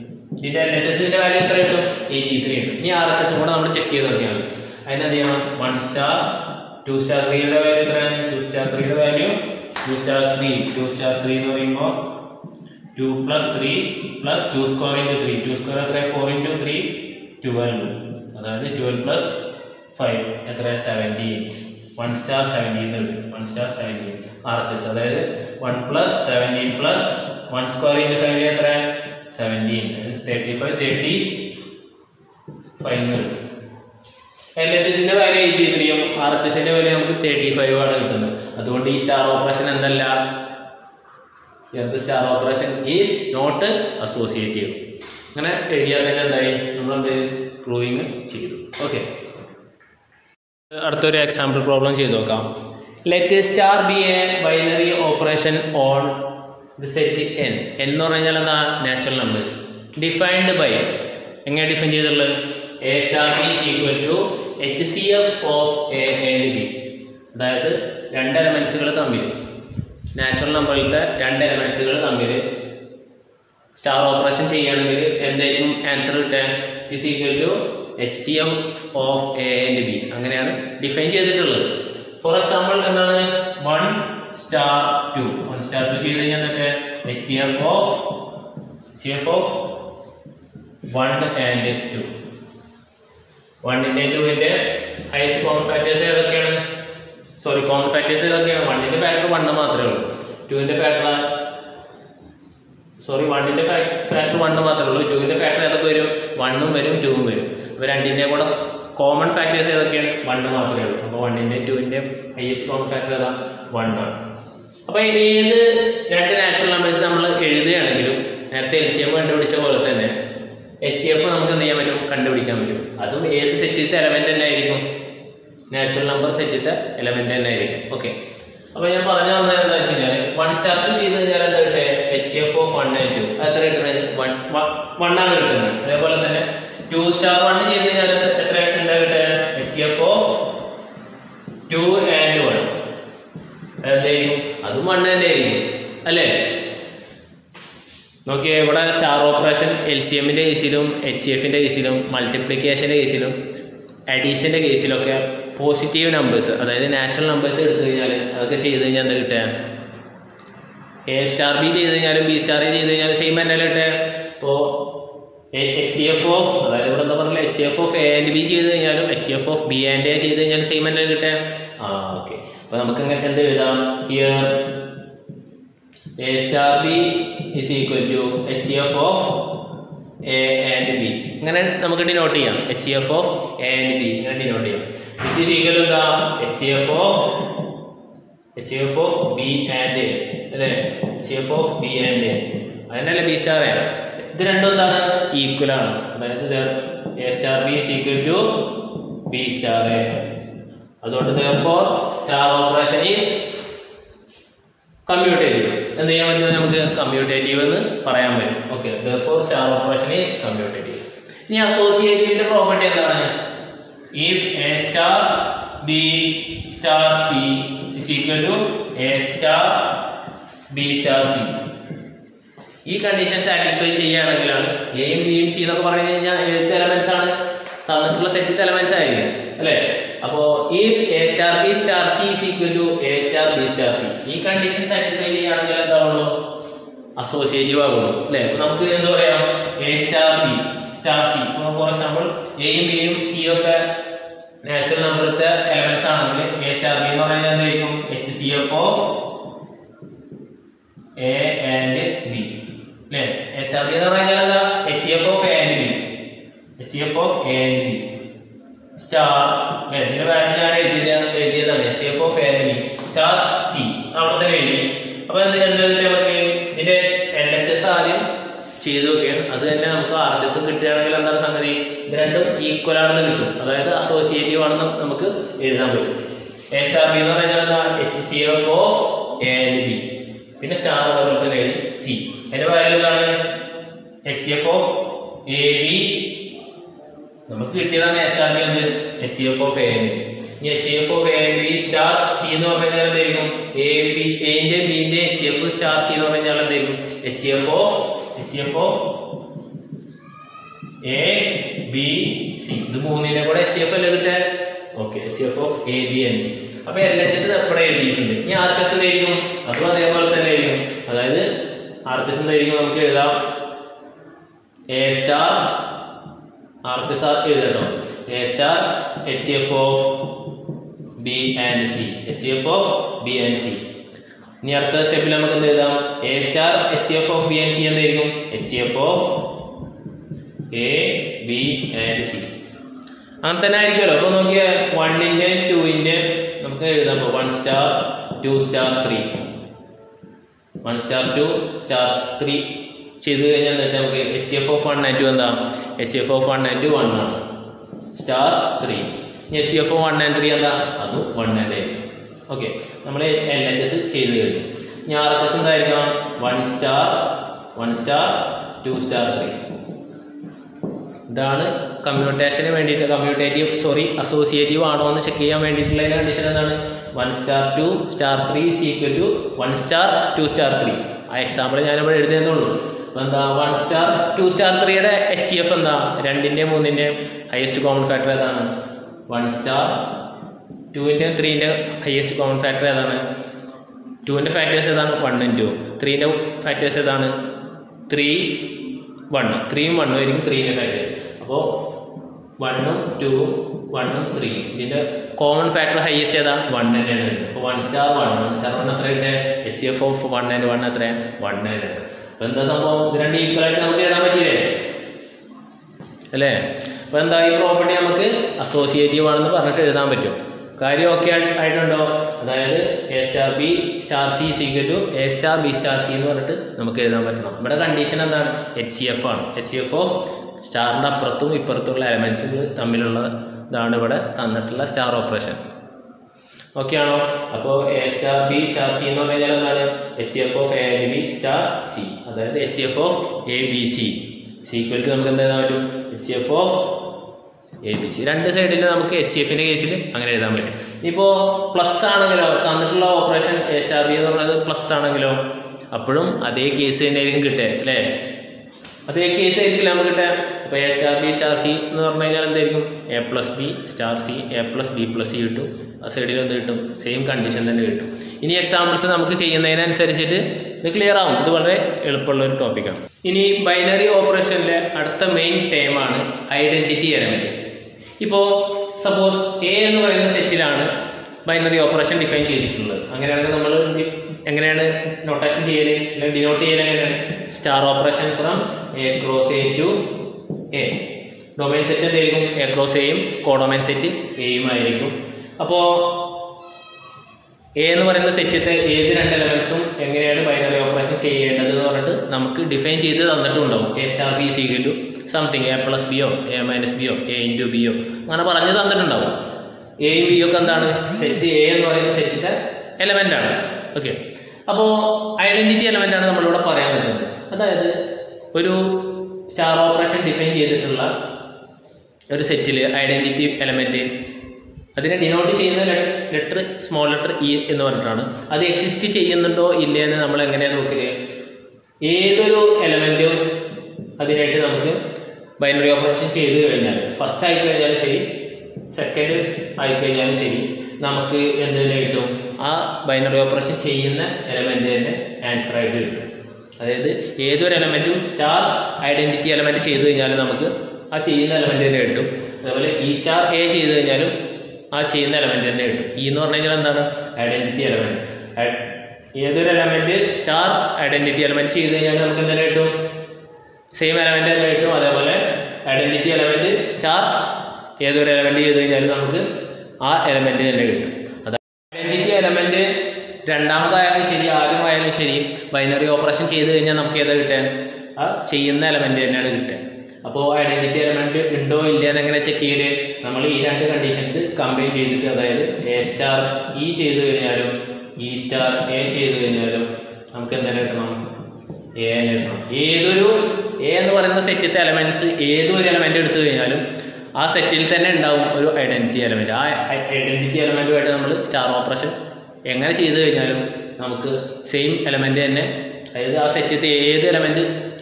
ഇതിന്റെ എൻ എച്ച് എസിന്റെ വാല്യൂ എത്ര കിട്ടും എയ്റ്റി ത്രീ കിട്ടും ഇനി ആർ എച്ച് എസും കൂടെ നമ്മൾ ചെക്ക് ചെയ്ത് നോക്കിയാൽ മതി അതിനെന്ത് ചെയ്യണം വൺ സ്റ്റാർ ടു സ്റ്റാർ ത്രീയുടെ വാല്യൂ എത്രയാണ് ടു സ്റ്റാർ ത്രീയുടെ value two star three two star three എന്ന് പറയുമ്പോൾ two plus three plus two square into three two square എത്ര ഫോർ ഇൻറ്റു ത്രീ ട്വൽവ് അതായത് ട്വൽവ് പ്ലസ് ഫൈവ് എത്ര seventeen one star seventeen കിട്ടും one star seventeen R H S അതായത് one plus seventeen plus one square into seventeen എത്ര seventeen thirty five thirty five കിട്ടും L H എസിന്റെ value eighty ത്രീയും R H എസിന്റെ value നമുക്ക് thirty five ആണ് കിട്ടുന്നത് അതുകൊണ്ട് ഈ സ്റ്റാർ ഓപ്പറേഷൻ എന്തല്ല star operation is not associative അങ്ങനെ എഴുതിയാൽ തന്നെ എന്തായി നമ്മളെന്ത് പ്രൂവിങ് ചെയ്തു ഓക്കെ അടുത്തൊരു എക്സാമ്പിൾ പ്രോബ്ലം ചെയ്ത് നോക്കാം let star B A binary operation on the set N എന്ന് പറഞ്ഞു കഴിഞ്ഞാൽ എന്താ നാച്ചുറൽ നമ്പേഴ്സ് ഡിഫൈൻഡ് ബൈ എങ്ങനെ ഡിഫൈൻ ചെയ്തിട്ടുള്ളത് A star B is equal to H C F of A and B അതായത് രണ്ട് എലമെൻസുകൾ തമ്മിൽ നാച്ചുറൽ നമ്പറിലത്തെ രണ്ട് എലമെൻസുകൾ തമ്മിൽ സ്റ്റാർ ഓപ്പറേഷൻ ചെയ്യുകയാണെങ്കിൽ എന്തായിരിക്കും ആൻസർ കിട്ടുക it equal to H C F of A and B അങ്ങനെയാണ് ഡിഫൈൻ ചെയ്തിട്ടുള്ളത് ഫോർ എക്സാമ്പിൾ എന്താണ് one star two one star two ചെയ്ത് കഴിഞ്ഞാൽ എന്തൊക്കെ H C F of C F of one and two വണ്ണിൻ്റെ ടുവിൻ്റെ ഹയസ്റ്റ് കോമൺ ഫാക്ടേഴ്സ് ഏതൊക്കെയാണ് sorry common factors ഏതൊക്കെയാണ് വണ്ണിൻ്റെ ഫാക്ടർ വണ്ണ് മാത്രമേ ഉള്ളൂ ടുവിൻ്റെ ഫാക്ടർ സോറി വണ്ണിൻ്റെ ഫാക്ടർ വണ്ണ് മാത്രമേ ഉള്ളൂ ടുവിൻ്റെ ഫാക്ടർ ഏതൊക്കെ വരും വണ്ണും വരും ടൂവും വരും അപ്പോൾ രണ്ടിൻ്റെ കൂടെ കോമൺ ഫാക്ടേഴ്സ് ഏതൊക്കെയാണ് വണ്ണ് മാത്രമേ ഉള്ളൂ അപ്പോൾ വണ്ണിൻ്റെ ടുവിൻ്റെ ഹയസ്റ്റ് കോമൺ ഫാക്ടർ ഏതാ വണ്ണാണ് അപ്പോൾ ഏത് രണ്ട് നാച്ചുറൽ നമ്പേഴ്സ് നമ്മൾ എഴുതുകയാണെങ്കിലും നേരത്തെ എൽ സി എഫ് കണ്ടുപിടിച്ച പോലെ തന്നെ എച്ച് സി എഫ് നമുക്ക് എന്ത് ചെയ്യാൻ പറ്റും കണ്ടുപിടിക്കാൻ പറ്റും അതും ഏത് സെറ്റിലത്തെ എലമെന്റ് തന്നെ ആയിരിക്കും നാച്ചുറൽ നമ്പർ സെറ്റിലത്തെ എലമെന്റ് തന്നെ ആയിരിക്കും ഓക്കെ അപ്പോൾ ഞാൻ പറഞ്ഞു തന്നത് എന്താ വെച്ച് കഴിഞ്ഞാൽ വൺ സ്റ്റാർ ടു ചെയ്ത് കഴിഞ്ഞാൽ എന്താ കിട്ടുക H C F of one and two എത്ര കിട്ടുന്നത് വൺ വൺ ആണ് കിട്ടുന്നത് അതേപോലെ തന്നെ ടു സ്റ്റാർ വൺ ചെയ്ത് കഴിഞ്ഞാൽ എത്ര എന്താ കിട്ടുക H C F of two and one എന്തായിരിക്കും അതും വൺ തന്നെ ആയിരിക്കും അല്ലേ നോക്കിയേ ഇവിടെ സ്റ്റാർ ഓപ്പറേഷൻ എൽ സി എമ്മിൻ്റെ കേസിലും എച്ച് സി എഫിൻ്റെ കേസിലും മൾട്ടിപ്ലിക്കേഷൻ്റെ കേസിലും അഡീഷൻ്റെ കേസിലൊക്കെ പോസിറ്റീവ് നമ്പേഴ്സ് അതായത് നാച്ചുറൽ നമ്പേഴ്സ് എടുത്തു കഴിഞ്ഞാൽ അതൊക്കെ ചെയ്ത് കഴിഞ്ഞാൽ എന്താ കിട്ടുക എ സ്റ്റാർ ബി ചെയ്ത് കഴിഞ്ഞാലും ബി സ്റ്റാർ എ ചെയ്ത് കഴിഞ്ഞാലും സെയിം തന്നെയല്ലേ കിട്ടുക ഇപ്പോൾ എച്ച് സി എഫ് ഓഫ് അതായത് ഇവിടെ എന്താ പറയുക H C F of A and B ചെയ്ത് കഴിഞ്ഞാലും H C F of B and A ചെയ്ത് കഴിഞ്ഞാലും സെയിം തന്നെ കിട്ടുക ആ ഓക്കെ അപ്പോൾ നമുക്ക് ഇങ്ങനെ എന്ത് എഴുതാം here A star B is equal to H C F of A and B ഇങ്ങനെ നമുക്ക് ഡിനോട്ട് ചെയ്യാം H C F of A and B ഇങ്ങനെ ഡിനോട്ട് ചെയ്യാം വിച്ച് ഇസ് ഈക്വൽ എന്താ H C F of H C F of B and A അല്ലേ H C F of B and A അതന്നെയല്ലേ B star A ഇത് രണ്ടും എന്താണ് equal ആണ് അതായത് A star B is equal to B star A അതുകൊണ്ട് for star operation is commutative എന്ത് ചെയ്യാൻ പറ്റും നമുക്ക് കമ്മ്യൂട്ടേറ്റീവ് എന്ന് പറയാൻ പറ്റും okay for star operation is commutative ഇനി അസോസിയേറ്റീവിന്റെ പ്രോപ്പർട്ടി എന്താണ് if A star B star C is equal to A star B star C ഈ കണ്ടീഷൻ സാറ്റിസ്ഫൈ ചെയ്യുകയാണെങ്കിലാണ് എയും ബിയും സി എന്നൊക്കെ പറഞ്ഞു കഴിഞ്ഞാൽ ഏത് എലമെന്റ്സ് ആണ് തന്നിട്ടുള്ള സെറ്റ് എലമെന്റ്സ് ആയിരിക്കും അല്ലേ അപ്പോൾ if A star B star C is equal to A star B star C ഈ കണ്ടീഷൻ സാറ്റിസ്ഫൈ ചെയ്യുകയാണെങ്കിൽ എന്താവുള്ളൂ അസോസിയേറ്റീവ് ആകുള്ളൂ അല്ലേ അപ്പൊ നമുക്ക് എന്താ പറയാം A star B star C for example എയും ബിയും സിയും ഒക്കെ നാച്ചുറൽ നമ്പറത്തെ എലമെന്റ്സ് ആണെങ്കിൽ എ സ്റ്റാർ ബി എന്ന് പറഞ്ഞാൽ എന്തായിരിക്കും H C F of A and B അല്ലേ എ സ്റ്റാർ ബി എന്ന് പറഞ്ഞാൽ എന്താ H C F of A and B H C F of A and B star അല്ലേ ഇതിന്റെ വാല്യൂ ഞാൻ എഴുതിയത് എഴുതിയതാണ് H C F of A and B star C അവിടെ തന്നെ എഴുതി അപ്പൊ എന്ത് എന്താ നമുക്ക് ഇതിന്റെ എൽ എച്ച് എസ് ആദ്യം ചെയ്തു നോക്കിയാണ് അത് തന്നെ നമുക്ക് ആർ എച്ച് എസ് കിട്ടുകയാണെങ്കിൽ എന്താണ് സംഗതി ഇത് രണ്ടും ഈക്വൽ ആണെന്ന് കിട്ടും അതായത് അസോസിയേറ്റീവ് ആണെന്ന് നമുക്ക് എഴുതാൻ പറ്റും എ സ്റ്റാർ ബി എന്ന് പറഞ്ഞാൽ എന്താ H C F of A and B പിന്നെ സ്റ്റാർ അതുപോലെ തന്നെ എഴുതി സി അതിന്റെ വാല്യൂ എന്താണ് H C F of A B നമുക്ക് കിട്ടിയതാണ് എ സ്റ്റാർ ബി എന്ത് H C F of A and B ഇനി H C F of A and B star C എന്ന് പറഞ്ഞു കഴിഞ്ഞാൽ എന്തായിരിക്കും എ ബി എന്റെ ബിന്റെ H C F star C എന്ന് പറഞ്ഞു കഴിഞ്ഞാൽ എന്തായിരിക്കും H C F of H C F of A B C ഇത് മൂന്നിനെ കൂടെ എച്ച് എഫ് അല്ലേ കിട്ടാൻ okay H F of A B and C അപ്പൊ എൽ എച്ച് എസ് എപ്പോഴും എഴുതിയിട്ടുണ്ട് ഇനി ആർ എച്ച് എസ് എന്തായിരിക്കും അതും അതേപോലെ തന്നെ ആയിരിക്കും അതായത് ആർ എച്ച് എസ് എന്തായിരിക്കും നമുക്ക് എഴുതാം A star R H S R എഴുതട്ടോ A star H F of B and C H F of B and C ഇനി അടുത്ത സ്റ്റെപ്പിൽ നമുക്ക് എന്ത് എഴുതാം A star H F of B and C എന്തായിരിക്കും H F of A B and C അങ്ങനെ തന്നെ ആയിരിക്കുമല്ലോ അപ്പോൾ നോക്കിയ വണ്ണിൻ്റെ ടുവിൻ്റെ നമുക്ക് എഴുതാം അപ്പോൾ one star two star three one star two star three ചെയ്ത് കഴിഞ്ഞാൽ എന്നിട്ട് നമുക്ക് H F of one and two എന്താ H F of one and two one ആണ് star three H F one and three എന്താ അതും വൺ ആൻഡ് ആയിരിക്കും okay നമ്മൾ എൽ എച്ച് എസ് ചെയ്ത് കഴിഞ്ഞു ഇനി ആർ എച്ച് എസ് എന്തായിരിക്കണം one star one star two star three ഇതാണ് കമ്മ്യൂട്ടേഷന് വേണ്ടിയിട്ട് കമ്മ്യൂട്ടേറ്റീവ് സോറി അസോസിയേറ്റീവ് ആണോ എന്ന് ചെക്ക് ചെയ്യാൻ വേണ്ടിയിട്ടുള്ള കണ്ടീഷൻ എന്താണ് one star two star three equal to one star two star three ആ എക്സാമ്പിൾ ഞാനിവിടെ എഴുതുന്നുള്ളൂ അപ്പോൾ എന്താ വൺ സ്റ്റാർ ടു സ്റ്റാർ ത്രീയുടെ എച്ച് സി എഫ് എന്താ രണ്ടിൻ്റെയും മൂന്നിൻ്റെയും ഹയസ്റ്റ് കോമൺ ഫാക്ടർ ഏതാണ് വൺ സ്റ്റാർ ടുവിൻ്റെയും ത്രീൻ്റെ ഹയസ്റ്റ് കോമൺ ഫാക്ടർ ഏതാണ് ടുവിൻ്റെ ഫാക്ടേഴ്സ് ഏതാണ് വണ്ണും ടു ത്രീൻ്റെ ഫാക്ടേഴ്സ് ഏതാണ് ത്രീ വണ്ണ് ത്രീയും വണ്ണും ആയിരിക്കും ത്രീൻ്റെ ഫാക്ടേഴ്സ് അപ്പോൾ വണ്ണും ടൂവും വണ്ണും ത്രീ ഇതിൻ്റെ കോമൺ ഫാക്ടർ ഹയസ്റ്റ് ഏതാ വൺ തന്നെയാണ് വരുന്നത് അപ്പോൾ one star one one star one എത്ര കിട്ടുക H F of one and one എത്ര വൺ തന്നെയാണ് അപ്പോൾ എന്താ സംഭവം ഇത് രണ്ട് ഈക്വൽ ആയിട്ട് നമുക്ക് എഴുതാൻ പറ്റിയില്ലേ അല്ലേ അപ്പോൾ എന്താ ഈ പ്രോപ്പർട്ടി നമുക്ക് അസോസിയേറ്റീവ് ആണെന്ന് പറഞ്ഞിട്ട് എഴുതാൻ പറ്റും കാര്യം ഓക്കെ ആയിട്ടുണ്ടോ അതായത് A star B star C is equal to A star B star C എന്ന് പറഞ്ഞിട്ട് നമുക്ക് എഴുതാൻ പറ്റണം ഇവിടെ കണ്ടീഷൻ എന്താണ് എച്ച് സി എഫ് ആണ് എച്ച് സി എഫ് ഓഫ് സ്റ്റാറിൻ്റെ അപ്പുറത്തും ഇപ്പുറത്തുള്ള എലമെൻറ്റ്സ് തമ്മിലുള്ള ഇതാണ് ഇവിടെ തന്നിട്ടുള്ള സ്റ്റാർ ഓപ്പറേഷൻ ഓക്കെ ആണോ അപ്പോൾ A star B star C എന്ന് പറഞ്ഞു കഴിഞ്ഞാൽ എന്താണ് H C F of A B star C അതായത് H C F of A B C is equal to നമുക്ക് എന്ത് എഴുതാൻ പറ്റും H C F of A B C രണ്ട് സൈഡിൽ നമുക്ക് എച്ച് സി എഫിൻ്റെ കേസിൽ അങ്ങനെ എഴുതാൻ പറ്റും ഇപ്പോൾ പ്ലസ് ആണെങ്കിലോ തന്നിട്ടുള്ള ഓപ്പറേഷൻ എ സ്റ്റാർ ബി എന്ന് പറയുന്നത് പ്ലസ് ആണെങ്കിലോ അപ്പോഴും അതേ കേസ് തന്നെ ആയിരിക്കും കിട്ടുക അല്ലേ അതേ കേസ് ആയിരിക്കില്ല നമുക്ക് കിട്ടുക ഇപ്പോൾ a star B star C എന്ന് പറഞ്ഞു കഴിഞ്ഞാൽ എന്തായിരിക്കും a plus b star c a plus B plus c കിട്ടും ആ സൈഡിൽ എന്ത് കിട്ടും സെയിം കണ്ടീഷൻ തന്നെ കിട്ടും ഇനി എക്സാമ്പിൾസ് നമുക്ക് ചെയ്യുന്നതിനനുസരിച്ചിട്ട് ഇത് ക്ലിയർ ആവും ഇത് വളരെ എളുപ്പമുള്ള ഒരു ടോപ്പിക്കാണ് ഇനി ബൈനറി ഓപ്പറേഷനിലെ അടുത്ത മെയിൻ ടേമാണ് ഐഡൻറ്റിറ്റി എലമെൻറ്റ് ഇപ്പോൾ സപ്പോസ് എ എന്ന് പറയുന്ന സെറ്റിലാണ് ബൈനറി ഓപ്പറേഷൻ ഡിഫൈൻ ചെയ്തിട്ടുള്ളത് അങ്ങനെയാണെങ്കിൽ നമ്മൾ എങ്ങനെയാണ് നൊട്ടേഷൻ ചെയ്യൽ അല്ലെങ്കിൽ ഡിനോട്ട് ചെയ്യൽ എങ്ങനെയാണ് star operation from A cross A to A domain set എന്തായിരിക്കും എ ക്രോസ് എയും കോഡൊമൈൻ സെറ്റ് എയും ആയിരിക്കും അപ്പോൾ എ എന്ന് പറയുന്ന സെറ്റിത്തെ ഏത് രണ്ട് എലമെൻസും എങ്ങനെയാണ് ബൈനറി ഓപ്പറേഷൻ ചെയ്യേണ്ടത് എന്ന് പറഞ്ഞിട്ട് നമുക്ക് ഡിഫൈൻ ചെയ്ത് തന്നിട്ടുണ്ടാവും a star B is equal to something a plus ബിയോ എ മൈനസ് ബിയോ എ ഇൻറ്റു ബിയോ അങ്ങനെ പറഞ്ഞ് തന്നിട്ടുണ്ടാവും എയും ബിയും ഒക്കെ എന്താണ് സെറ്റ് എ എന്ന് പറയുന്ന സെറ്റിൻ്റെ എലമെൻ്റ് ആണ് ഓക്കെ അപ്പോൾ ഐഡൻറ്റിറ്റി എലമെൻ്റ് ആണ് നമ്മളിവിടെ പറയാൻ പറ്റുന്നത് അതായത് ഒരു സ്റ്റാർ ഓപ്പറേഷൻ ഡിഫൈൻ ചെയ്തിട്ടുള്ള ഒരു സെറ്റിൽ ഐഡൻറ്റിറ്റി എലമെൻറ്റ് അതിനെ ഡിനോട്ട് ചെയ്യുന്ന ലെറ്റർ സ്മോൾ ലെറ്റർ ഇ എന്ന് പറഞ്ഞിട്ടാണ് അത് എക്സിസ്റ്റ് ചെയ്യുന്നുണ്ടോ ഇല്ലേ എന്ന് നമ്മൾ എങ്ങനെയാണ് നോക്കല് ഏതൊരു എലമെൻറ്റും അതിനായിട്ട് നമുക്ക് ബൈനറി ഓപ്പറേഷൻ ചെയ്ത് കഴിഞ്ഞാൽ ഫസ്റ്റ് ആയി കഴിഞ്ഞാലും ശരി സെക്കൻഡ് ആയി കഴിഞ്ഞാലും ശരി നമുക്ക് എന്ത് തന്നെ കിട്ടും ആ ബൈനറി ഓപ്പറേഷൻ ചെയ്യുന്ന എലമെൻ്റ് തന്നെ ആൻസർ ആയിട്ട് കിട്ടും അതായത് ഏതൊരു എലമെൻറ്റും സ്റ്റാർ ഐഡൻറ്റിറ്റി എലമെൻറ്റ് ചെയ്ത് കഴിഞ്ഞാൽ നമുക്ക് ആ ചെയ്യുന്ന എലമെൻറ്റ് തന്നെ കിട്ടും അതേപോലെ ഈ സ്റ്റാർ എ ചെയ്ത് കഴിഞ്ഞാലും ആ ചെയ്യുന്ന എലമെൻറ്റ് തന്നെ കിട്ടും ഈ എന്ന് പറഞ്ഞു കഴിഞ്ഞാൽ എന്താണ് ഐഡൻറ്റിറ്റി എലമെൻറ്റ് ഏതൊരു എലമെൻറ്റ് സ്റ്റാർ ഐഡൻറ്റിറ്റി എലമെൻറ്റ് ചെയ്ത് കഴിഞ്ഞാൽ നമുക്ക് എന്തെങ്കിലും കിട്ടും സെയിം എലമെൻ്റ് തന്നെ കിട്ടും അതേപോലെ ഐഡൻറ്റിറ്റി എലമെൻറ്റ് സ്റ്റാർ ഏതൊരു എലമെൻറ്റ് ചെയ്ത് കഴിഞ്ഞാലും നമുക്ക് ആ എലമെൻറ്റ് തന്നെ കിട്ടും അത് ഐഡൻറ്റിറ്റി എലമെൻറ്റ് രണ്ടാമതായാലും ശരി ആദ്യമായാലും ശരി ബൈനറി ഓപ്പറേഷൻ ചെയ്ത് കഴിഞ്ഞാൽ നമുക്ക് ഏതാ കിട്ടാൻ ആ ചെയ്യുന്ന എലമെൻറ്റ് തന്നെയാണ് കിട്ടുക അപ്പോൾ ഐഡൻറ്റിറ്റി എലമെൻറ്റ് ഉണ്ടോ ഇല്ല എന്നെങ്ങനെ ചെക്ക് ചെയ്യല് നമ്മൾ ഈ രണ്ട് കണ്ടീഷൻസ് കമ്പൈൻ ചെയ്തിട്ട് അതായത് എ സ്റ്റാർ ഇ ചെയ്ത് കഴിഞ്ഞാലും ഇ സ്റ്റാർ എ ചെയ്ത് കഴിഞ്ഞാലും നമുക്ക് എന്തെങ്കിലും കിട്ടണം എ തന്നെ കിട്ടണം ഏതൊരു എ എന്ന് പറയുന്ന സെറ്റിലത്തെ എലമെൻറ്റ്സ് ഏതൊരു എലമെൻ്റ് എടുത്തു കഴിഞ്ഞാലും ആ സെറ്റിൽ തന്നെ ഉണ്ടാവും ഒരു ഐഡൻറ്റിറ്റി എലമെൻറ്റ് ആ ഐഡൻറ്റിറ്റി എലമെൻറ്റുമായിട്ട് നമ്മൾ സ്റ്റാർ ഓപ്പറേഷൻ എങ്ങനെ ചെയ്തു കഴിഞ്ഞാലും നമുക്ക് സെയിം എലമെൻ്റ് തന്നെ അതായത് ആ സെറ്റിലത്തെ ഏത് എലമെൻറ്റ്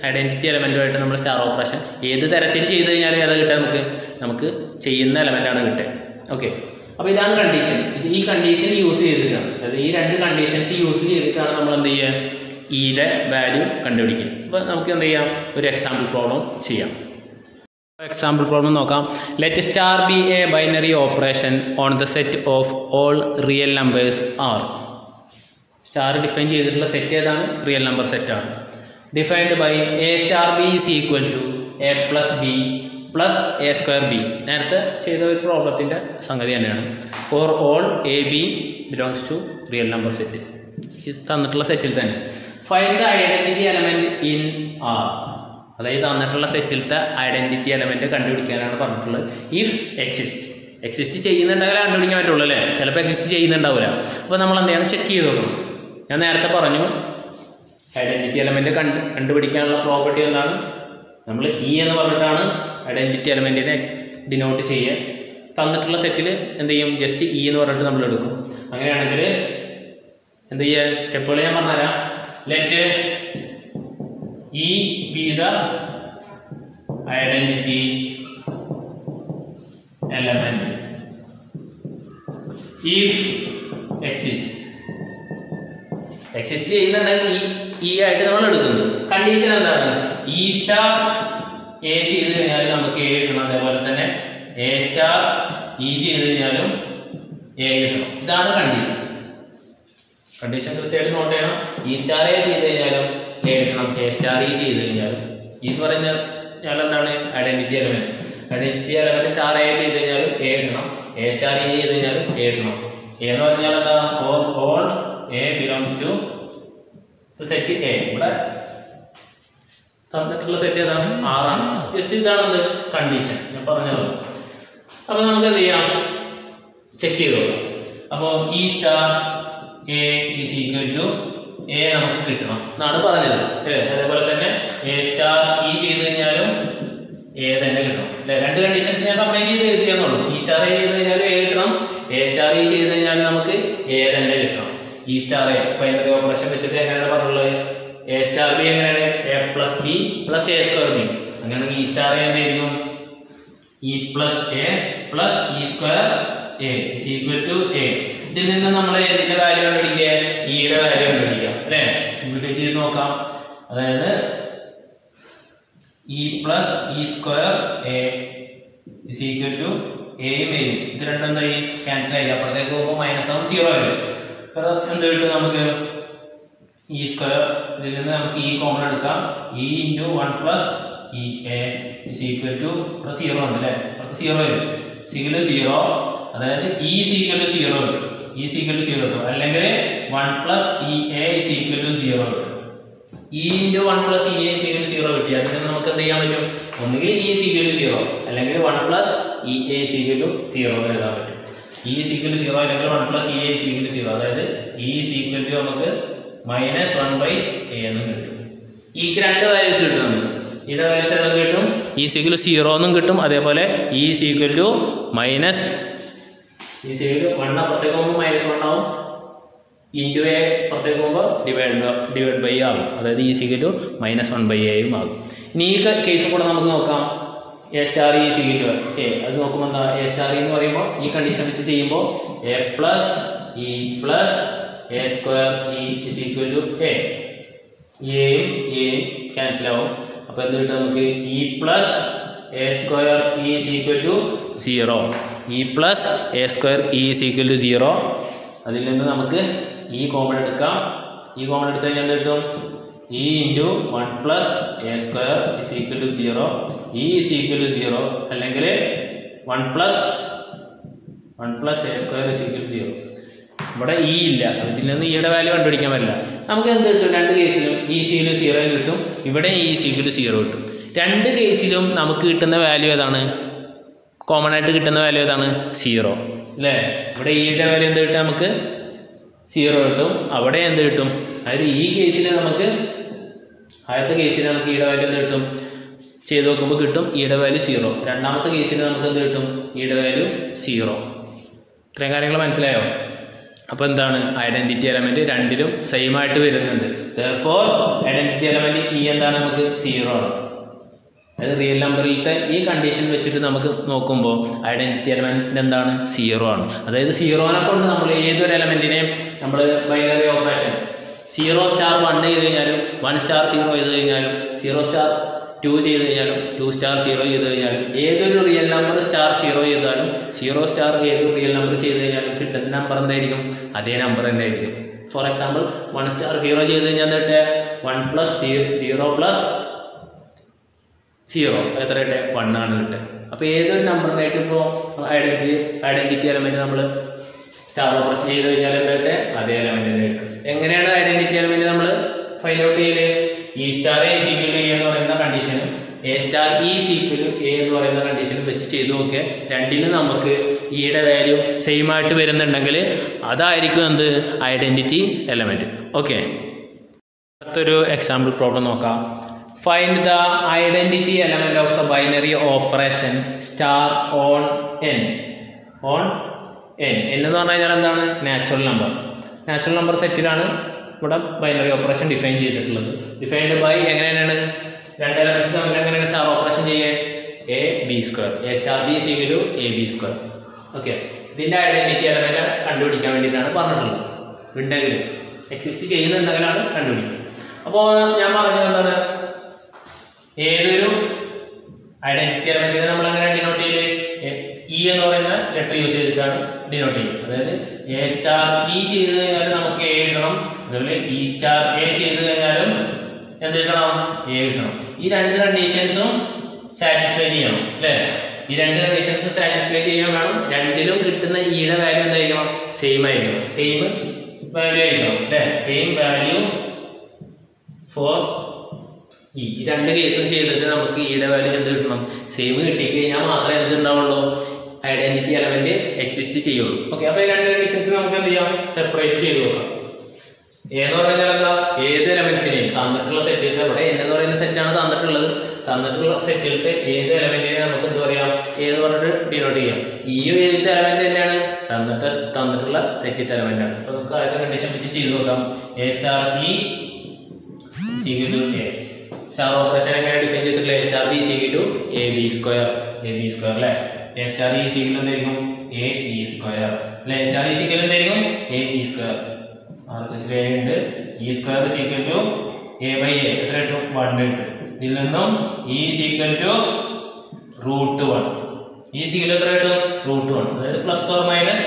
ഐഡൻറ്റിറ്റി എലമെൻറ്റുമായിട്ട് നമ്മൾ സ്റ്റാർ ഓപ്പറേഷൻ ഏത് തരത്തിൽ ചെയ്ത് കഴിഞ്ഞാലും ഏതാ കിട്ടുക നമുക്ക് നമുക്ക് ചെയ്യുന്ന എലമെൻ്റാണ് കിട്ടുക ഓക്കെ അപ്പോൾ ഇതാണ് കണ്ടീഷൻ ഇത് ഈ കണ്ടീഷൻ യൂസ് ചെയ്തിട്ടാണ് അതായത് ഈ രണ്ട് കണ്ടീഷൻസ് യൂസ് ചെയ്തിട്ടാണ് നമ്മൾ എന്ത് ചെയ്യുക ഈയുടെ വാല്യൂ കണ്ടുപിടിക്കുക അപ്പോൾ നമുക്ക് എന്ത് ചെയ്യാം ഒരു എക്സാമ്പിൾ പ്രോബ്ലം ചെയ്യാം എക്സാമ്പിൾ പ്രോബ്ലം നോക്കാം let star B A binary operation on the set of all real numbers R star define ചെയ്തിട്ടുള്ള സെറ്റ് ഏതാണ് റിയൽ നമ്പർ സെറ്റാണ് defined by A star B is equal to A plus B plus A square b നേരത്തെ ചെയ്ത ഒരു പ്രോബ്ലത്തിൻ്റെ സംഗതി തന്നെയാണ് for all A B belongs to real number set ഈ തന്നിട്ടുള്ള സെറ്റിൽ തന്നെ find the identity element in r അതായത് തന്നിട്ടുള്ള സെറ്റിലത്തെ ഐഡൻറ്റിറ്റി എലമെൻറ്റ് കണ്ടുപിടിക്കാനാണ് പറഞ്ഞിട്ടുള്ളത് ഇഫ് എക്സിസ്റ്റ് എക്സിസ്റ്റ് ചെയ്യുന്നുണ്ടെങ്കിൽ കണ്ടുപിടിക്കാൻ പറ്റുള്ളൂ അല്ലേ ചിലപ്പോൾ എക്സിസ്റ്റ് ചെയ്യുന്നുണ്ടാവില്ല അപ്പോൾ നമ്മൾ എന്തെയാണ് ചെക്ക് ചെയ്ത് നോക്കണം ഞാൻ നേരത്തെ പറഞ്ഞു ഐഡൻറ്റിറ്റി എലമെൻറ്റ് കണ്ട് കണ്ടുപിടിക്കാനുള്ള പ്രോപ്പർട്ടി എന്താണ് നമ്മൾ ഇ എന്ന് പറഞ്ഞിട്ടാണ് ഐഡൻറ്റിറ്റി എലമെൻറ്റിനെ ഡിനോട്ട് ചെയ്യുക തന്നിട്ടുള്ള സെറ്റിൽ എന്ത് ചെയ്യും ജസ്റ്റ് ഇ എന്ന് പറഞ്ഞിട്ട് നമ്മൾ എടുക്കും അങ്ങനെയാണെങ്കിൽ എന്ത് ചെയ്യുക സ്റ്റെപ്പുകൾ ഞാൻ പറഞ്ഞുതരാം let e be the identity element if exist exist ചെയ്യുന്നുണ്ടെങ്കിൽ ഈ ഈ ആയിട്ട് നമ്മൾ എടുക്കുന്നു കണ്ടീഷൻ എന്താണ് ഇ സ്റ്റാർ എ ചെയ്ത് കഴിഞ്ഞാൽ നമുക്ക് എ കിട്ടണം അതേപോലെ തന്നെ എ സ്റ്റാർ ഇ ചെയ്ത് കഴിഞ്ഞാലും എ കിട്ടണം ഇതാണ് കണ്ടീഷൻ കണ്ടീഷൻ കൃത്യമായിട്ട് നോട്ട് ചെയ്യണം ഇ സ്റ്റാർ എ ചെയ്ത് കഴിഞ്ഞാലും എ കിട്ടണം എ സ്റ്റാർ ഇ ചെയ്ത് കഴിഞ്ഞാലും ഈ എന്ന് പറയുന്ന ഞാൻ എന്താണ് identity element identity element star A ചെയ്ത് കഴിഞ്ഞാലും എ കിട്ടണം എ സ്റ്റാർ ഇ ചെയ്ത് കഴിഞ്ഞാലും എ കിട്ടണം എ എന്ന് പറഞ്ഞാൽ എന്താ for all a belongs to set a ഇവിടെ തന്നിട്ടുള്ള സെറ്റ് ഏതാണ് ആറാണ് ജസ്റ്റ് ഇതാണത് കണ്ടീഷൻ ഞാൻ പറഞ്ഞത് അപ്പൊ നമുക്ക് എന്ത് ചെയ്യാം ചെക്ക് ചെയ്ത് നോക്കാം അപ്പോൾ e star a is equal to a നമുക്ക് കിട്ടണം എന്നാണ് പറഞ്ഞത് അല്ലേ അതേപോലെ തന്നെ എ സ്റ്റാർ ഇ ചെയ്ത് കഴിഞ്ഞാലും എ തന്നെ കിട്ടണം അല്ലേ രണ്ട് കണ്ടീഷൻസ് ഞാൻ കമ്പൈൻ ചെയ്ത് എഴുതിയെന്നുള്ളൂ ഇ സ്റ്റാർ എ ചെയ്ത് കഴിഞ്ഞാലും എ കിട്ടണം എ സ്റ്റാർ ഇ ചെയ്ത് കഴിഞ്ഞാൽ നമുക്ക് എ തന്നെ കിട്ടണം e star a binary operation വെച്ചിട്ട് എങ്ങനെയാണ് പറഞ്ഞുള്ളത് എ സ്റ്റാർ ബി എങ്ങനെയാണ് a plus B plus A square b അങ്ങനെയാണെങ്കിൽ ഇ സ്റ്റാർ എ എന്തായിരിക്കും e plus a plus e square a is equal to a ഇതിൽ നിന്ന് നമ്മൾ ഏതിന്റെ വാല്യൂ കണ്ടുപിടിക്കുക ഇയുടെ വാല്യൂ കണ്ടുപിടിക്കുക അല്ലേ ഇവിടെ ചെയ്ത് നോക്കാം അതായത് e plus e square a is equal to എയും എയും ഇത് രണ്ടും എന്തായി ക്യാൻസൽ ആയി അപ്പോഴത്തേക്ക് പോകുമ്പോൾ മൈനസ് ആവും സീറോ വരും അപ്പോൾ എന്ത് കിട്ടും നമുക്ക് ഇ സ്ക്വയർ ഇതിൽ നിന്ന് നമുക്ക് ഇ കോമൺ എടുക്കാം e into one plus e a is equal to ഇവിടെ സീറോ ഉണ്ട് അല്ലേ അപ്പുറത്ത് സീറോ വരും സീക്വൽ സീറോ അതായത് ഇ സീക്വൽ ടു സീറോ കിട്ടും ഇ സീക്വൽ ടു സീറോ കിട്ടും അല്ലെങ്കിൽ one plus e a is equal to zero കിട്ടും e into one plus e a is equal zero കിട്ടി അതിന് നമുക്ക് എന്ത് ചെയ്യാൻ പറ്റും ഒന്നുകിൽ ഇ സീക്വൽ ടു സീറോ അല്ലെങ്കിൽ one plus e a is equal to zero എന്ന് എഴുതാൻ പറ്റും ഇ സീക്വൽ ടു സീറോ അല്ലെങ്കിൽ one plus e a is equal to zero അതായത് ഇ സീക്വൽ ടു നമുക്ക് മൈനസ് വൺ ബൈ എ എന്ന് കിട്ടും ഇക്ക് രണ്ട് വാല്യൂസ് കിട്ടും നമുക്ക് ഇയുടെ വാല്യൂസ് ഏതൊക്കെ കിട്ടും ഇ സീക്വൽ സീറോ എന്നും കിട്ടും അതേപോലെ e is equal to minus e is equal one അപ്പുറത്തേക്ക് പോകുമ്പോൾ മൈനസ് വൺ ആവും ഇൻറ്റു എ പുറത്തേക്ക് പോകുമ്പോൾ ഡിവൈഡ് ഡിവൈഡ് ബൈ ആകും അതായത് e is equal to minus one by എയും ആകും ഇനി ഈ കേസും കൂടെ നമുക്ക് നോക്കാം a star e is equal to a അത് നോക്കുമ്പോൾ എന്താ എ സ്റ്റാർ എന്ന് പറയുമ്പോൾ ഈ കണ്ടീഷൻ വെച്ച് ചെയ്യുമ്പോൾ a plus e plus A square e is equal to a എയും എയും ക്യാൻസൽ ആവും അപ്പോൾ എന്ത് കിട്ടും നമുക്ക് e plus A square e is equal to zero e plus A square e is equal to zero അതിൽ നിന്ന് നമുക്ക് ഈ കോമൺ എടുക്കാം ഈ കോമൺ എടുത്തു കഴിഞ്ഞാൽ എന്ത് കിട്ടും e into one plus A square is equal to zero e is equal to zero അല്ലെങ്കിൽ one plus one plus A square is equal to zero ഇവിടെ ഇ ഇല്ല ഇതിൽ നിന്ന് ഇയുടെ വാല്യൂ കണ്ടുപിടിക്കാൻ പറ്റില്ല നമുക്ക് എന്ത് കിട്ടും രണ്ട് കേസിലും ഇ സിയിലും സീറോ കിട്ടും ഇവിടെ ഇ സിയിലും സീറോ കിട്ടും രണ്ട് കേസിലും നമുക്ക് കിട്ടുന്ന വാല്യൂ ഏതാണ് കോമൺ ആയിട്ട് കിട്ടുന്ന വാല്യൂ ഏതാണ് സീറോ അല്ലേ ഇവിടെ ഇയുടെ വാല്യൂ എന്ത് കിട്ടും നമുക്ക് സീറോ കിട്ടും അവിടെ എന്ത് കിട്ടും അതായത് ഈ കേസിൽ നമുക്ക് ആദ്യത്തെ കേസിൽ നമുക്ക് ഈയുടെ വാല്യൂ എന്ത് കിട്ടും ചെയ്ത് നോക്കുമ്പോൾ കിട്ടും ഈയുടെ വാല്യൂ സീറോ രണ്ടാമത്തെ കേസിൽ നമുക്ക് എന്ത് കിട്ടും ഈയുടെ വാല്യൂ സീറോ ഇത്രയും കാര്യങ്ങൾ മനസ്സിലായോ അപ്പോൾ എന്താണ് ഐഡന്റിറ്റി എലമെന്റ് രണ്ടിലും സെയിം ആയിട്ട് വരുന്നുണ്ട് ഫോർ ഐഡന്റിറ്റി എലമെന്റ് ഇ എന്താണ് നമുക്ക് സീറോ ആണ് അതായത് റിയൽ നമ്പറിലത്തെ ഈ കണ്ടീഷൻ വെച്ചിട്ട് നമുക്ക് നോക്കുമ്പോൾ ഐഡന്റിറ്റി എലമെന്റ് എന്താണ് സീറോ ആണ് അതായത് സീറോനെ കൊണ്ട് നമ്മൾ ഏതൊരു എലമെന്റിനെയും നമ്മൾ binary operation zero star one ചെയ്ത് കഴിഞ്ഞാലും വൺ സ്റ്റാർ സീറോ ചെയ്ത് കഴിഞ്ഞാലും സീറോ സ്റ്റാർ ടു ചെയ്ത് കഴിഞ്ഞാലും ടു സ്റ്റാർ സീറോ ചെയ്ത് കഴിഞ്ഞാലും ഏതൊരു റിയൽ നമ്പർ സ്റ്റാർ സീറോ ചെയ്താലും സീറോ സ്റ്റാർ ഏതൊരു റിയൽ നമ്പർ ചെയ്ത് കഴിഞ്ഞാലും കിട്ടുന്ന നമ്പർ എന്തായിരിക്കും അതേ നമ്പർ തന്നെ ആയിരിക്കും for example one star zero ചെയ്ത് കഴിഞ്ഞാൽ എന്നിട്ട് one plus zero plus zero എത്ര കിട്ടെ വൺ ആണ് കിട്ടുക അപ്പോൾ ഏതൊരു നമ്പറിനായിട്ട് ഇപ്പോൾ ഐഡൻറ്റിറ്റി ഐഡൻറ്റിറ്റി എലമെൻറ്റ് നമ്മൾ സ്റ്റാർ ഓപ്പറേഷൻ ചെയ്ത് കഴിഞ്ഞാൽ എന്താ കിട്ടുക അതേ എലമെൻറ്റിനെ കിട്ടും എങ്ങനെയാണ് ഐഡൻറ്റിറ്റി എലമെൻറ്റ് നമ്മൾ ഫൈൻഡ് ഔട്ട് ചെയ്യല് e star a is equal a എന്ന് പറയുന്ന കണ്ടീഷനും a star e is equal a എന്ന് പറയുന്ന കണ്ടീഷനും വെച്ച് ചെയ്ത് നോക്കിയാൽ രണ്ടിനും നമുക്ക് ഇയുടെ വാല്യൂ സെയിം ആയിട്ട് വരുന്നുണ്ടെങ്കിൽ അതായിരിക്കും എന്ത് ഐഡൻറ്റിറ്റി എലമെൻറ്റ് ഓക്കെ അടുത്തൊരു എക്സാമ്പിൾ പ്രോബ്ലം നോക്കാം find the identity element of the binary operation star on n on n n എന്ന് പറഞ്ഞു കഴിഞ്ഞാൽ എന്താണ് നാച്ചുറൽ നമ്പർ നാച്ചുറൽ നമ്പർ സെറ്റിലാണ് ഇവിടെ ബൈനറി ഓപ്പറേഷൻ ഡിഫൈൻ ചെയ്തിട്ടുള്ളത് ഡിഫൈൻഡ് ബൈ എങ്ങനെയാണ് രണ്ട് എലമെന്റ്സ് തമ്മിൽ എങ്ങനെയാണ് സ്റ്റാർ ഓപ്പറേഷൻ ചെയ്യുക a b square a star b is equal a b square okay ഇതിൻ്റെ ഐഡൻറ്റിറ്റി എലമെന്റ് കണ്ടുപിടിക്കാൻ വേണ്ടിയിട്ടാണ് പറഞ്ഞിട്ടുള്ളത് ഉണ്ടെങ്കിൽ എക്സിസ്റ്റ് ചെയ്യുന്നുണ്ടെങ്കിലാണ് കണ്ടുപിടിക്കുക അപ്പോൾ ഞാൻ പറഞ്ഞത് എന്താണ് ഏതൊരു ഐഡന്റിറ്റി എലമെന്റിനെ നമ്മൾ എങ്ങനെ ഡിനോട്ട് ചെയ്യല് ഇ എന്ന് പറയുന്ന ലെറ്റർ യൂസ് ചെയ്തിട്ടാണ് ഡിനോട്ട് ചെയ്യുന്നത് അതായത് എ സ്റ്റാർ ഇ ചെയ്ത് കഴിഞ്ഞാൽ നമുക്ക് എ കിട്ടണം അതുപോലെ ഇ സ്റ്റാർ എ ചെയ്ത് കഴിഞ്ഞാലും എന്ത് കിട്ടണം എ കിട്ടണം ഈ രണ്ട് കണ്ടീഷൻസും സാറ്റിസ്ഫൈ ചെയ്യണം അല്ലേ ഈ രണ്ട് കണ്ടീഷൻസും സാറ്റിസ്ഫൈ ചെയ്യാൻ വേണം രണ്ടിലും കിട്ടുന്ന ഇയുടെ വാല്യൂ എന്തായിരിക്കണം സെയിം ആയിരിക്കണം സെയിം വാല്യൂ ആയിരിക്കണം അല്ലേ സെയിം വാല്യൂ ഫോർ ഈ രണ്ട് കേസും ചെയ്തിട്ട് നമുക്ക് ഈയുടെ വാല്യൂ എന്ത് കിട്ടണം സെയിം കിട്ടിക്കഴിഞ്ഞാൽ മാത്രമേ എന്ത് ഉണ്ടാവുള്ളൂ ഐഡന്റിറ്റി എലമെന്റ് എക്സിസ്റ്റ് ചെയ്യുള്ളൂ ഓക്കെ അപ്പോൾ ഈ രണ്ട് കണ്ടീഷൻസ് നമുക്ക് എന്ത് ചെയ്യാം സെപ്പറേറ്റ് ചെയ്ത് നോക്കാം എന്ന് പറഞ്ഞാൽ എന്താ ഏത് എലമെന്റ്സിനെയും തന്നിട്ടുള്ള സെറ്റിലത്തെ ഇവിടെ എന്ന് പറയുന്ന സെറ്റാണ് തന്നിട്ടുള്ളത് തന്നിട്ടുള്ള സെറ്റിലത്തെ ഏത് എലമെന്റിനെ നമുക്ക് എന്ത് പറയാം ഏത് പറഞ്ഞിട്ട് ഡിനോട്ട് ചെയ്യാം ഈ ഏത് എലമെന്റ് തന്നെയാണ് തന്നിട്ട് തന്നിട്ടുള്ള സെറ്റിത്തെ എലമെന്റ് ആണ് അപ്പോൾ നമുക്ക് ആദ്യത്തെ കണ്ടീഷൻ വെച്ച് ചെയ്ത് നോക്കാം a star e is equal to A star operation എങ്ങനെ ഡിഫൈൻ ചെയ്തിട്ടുള്ള a star B is equal to A b square a b square അല്ലേ എ സ്റ്റാർ ഇ സീക്വൽ എന്തായിരിക്കും എ ഇ സ്ക്വയർ അല്ലെ എ സ്റ്റാർ ഇ സീക്വൽ എന്തായിരിക്കും a e square ആർക്കസിൽ a ഉണ്ട് e square is equal to a by a എത്ര കിട്ടും one കിട്ടും ഇതിൽ നിന്നും e is equal to root one e is equal എത്ര കിട്ടും റൂട്ട് വൺ അതായത് plus or minus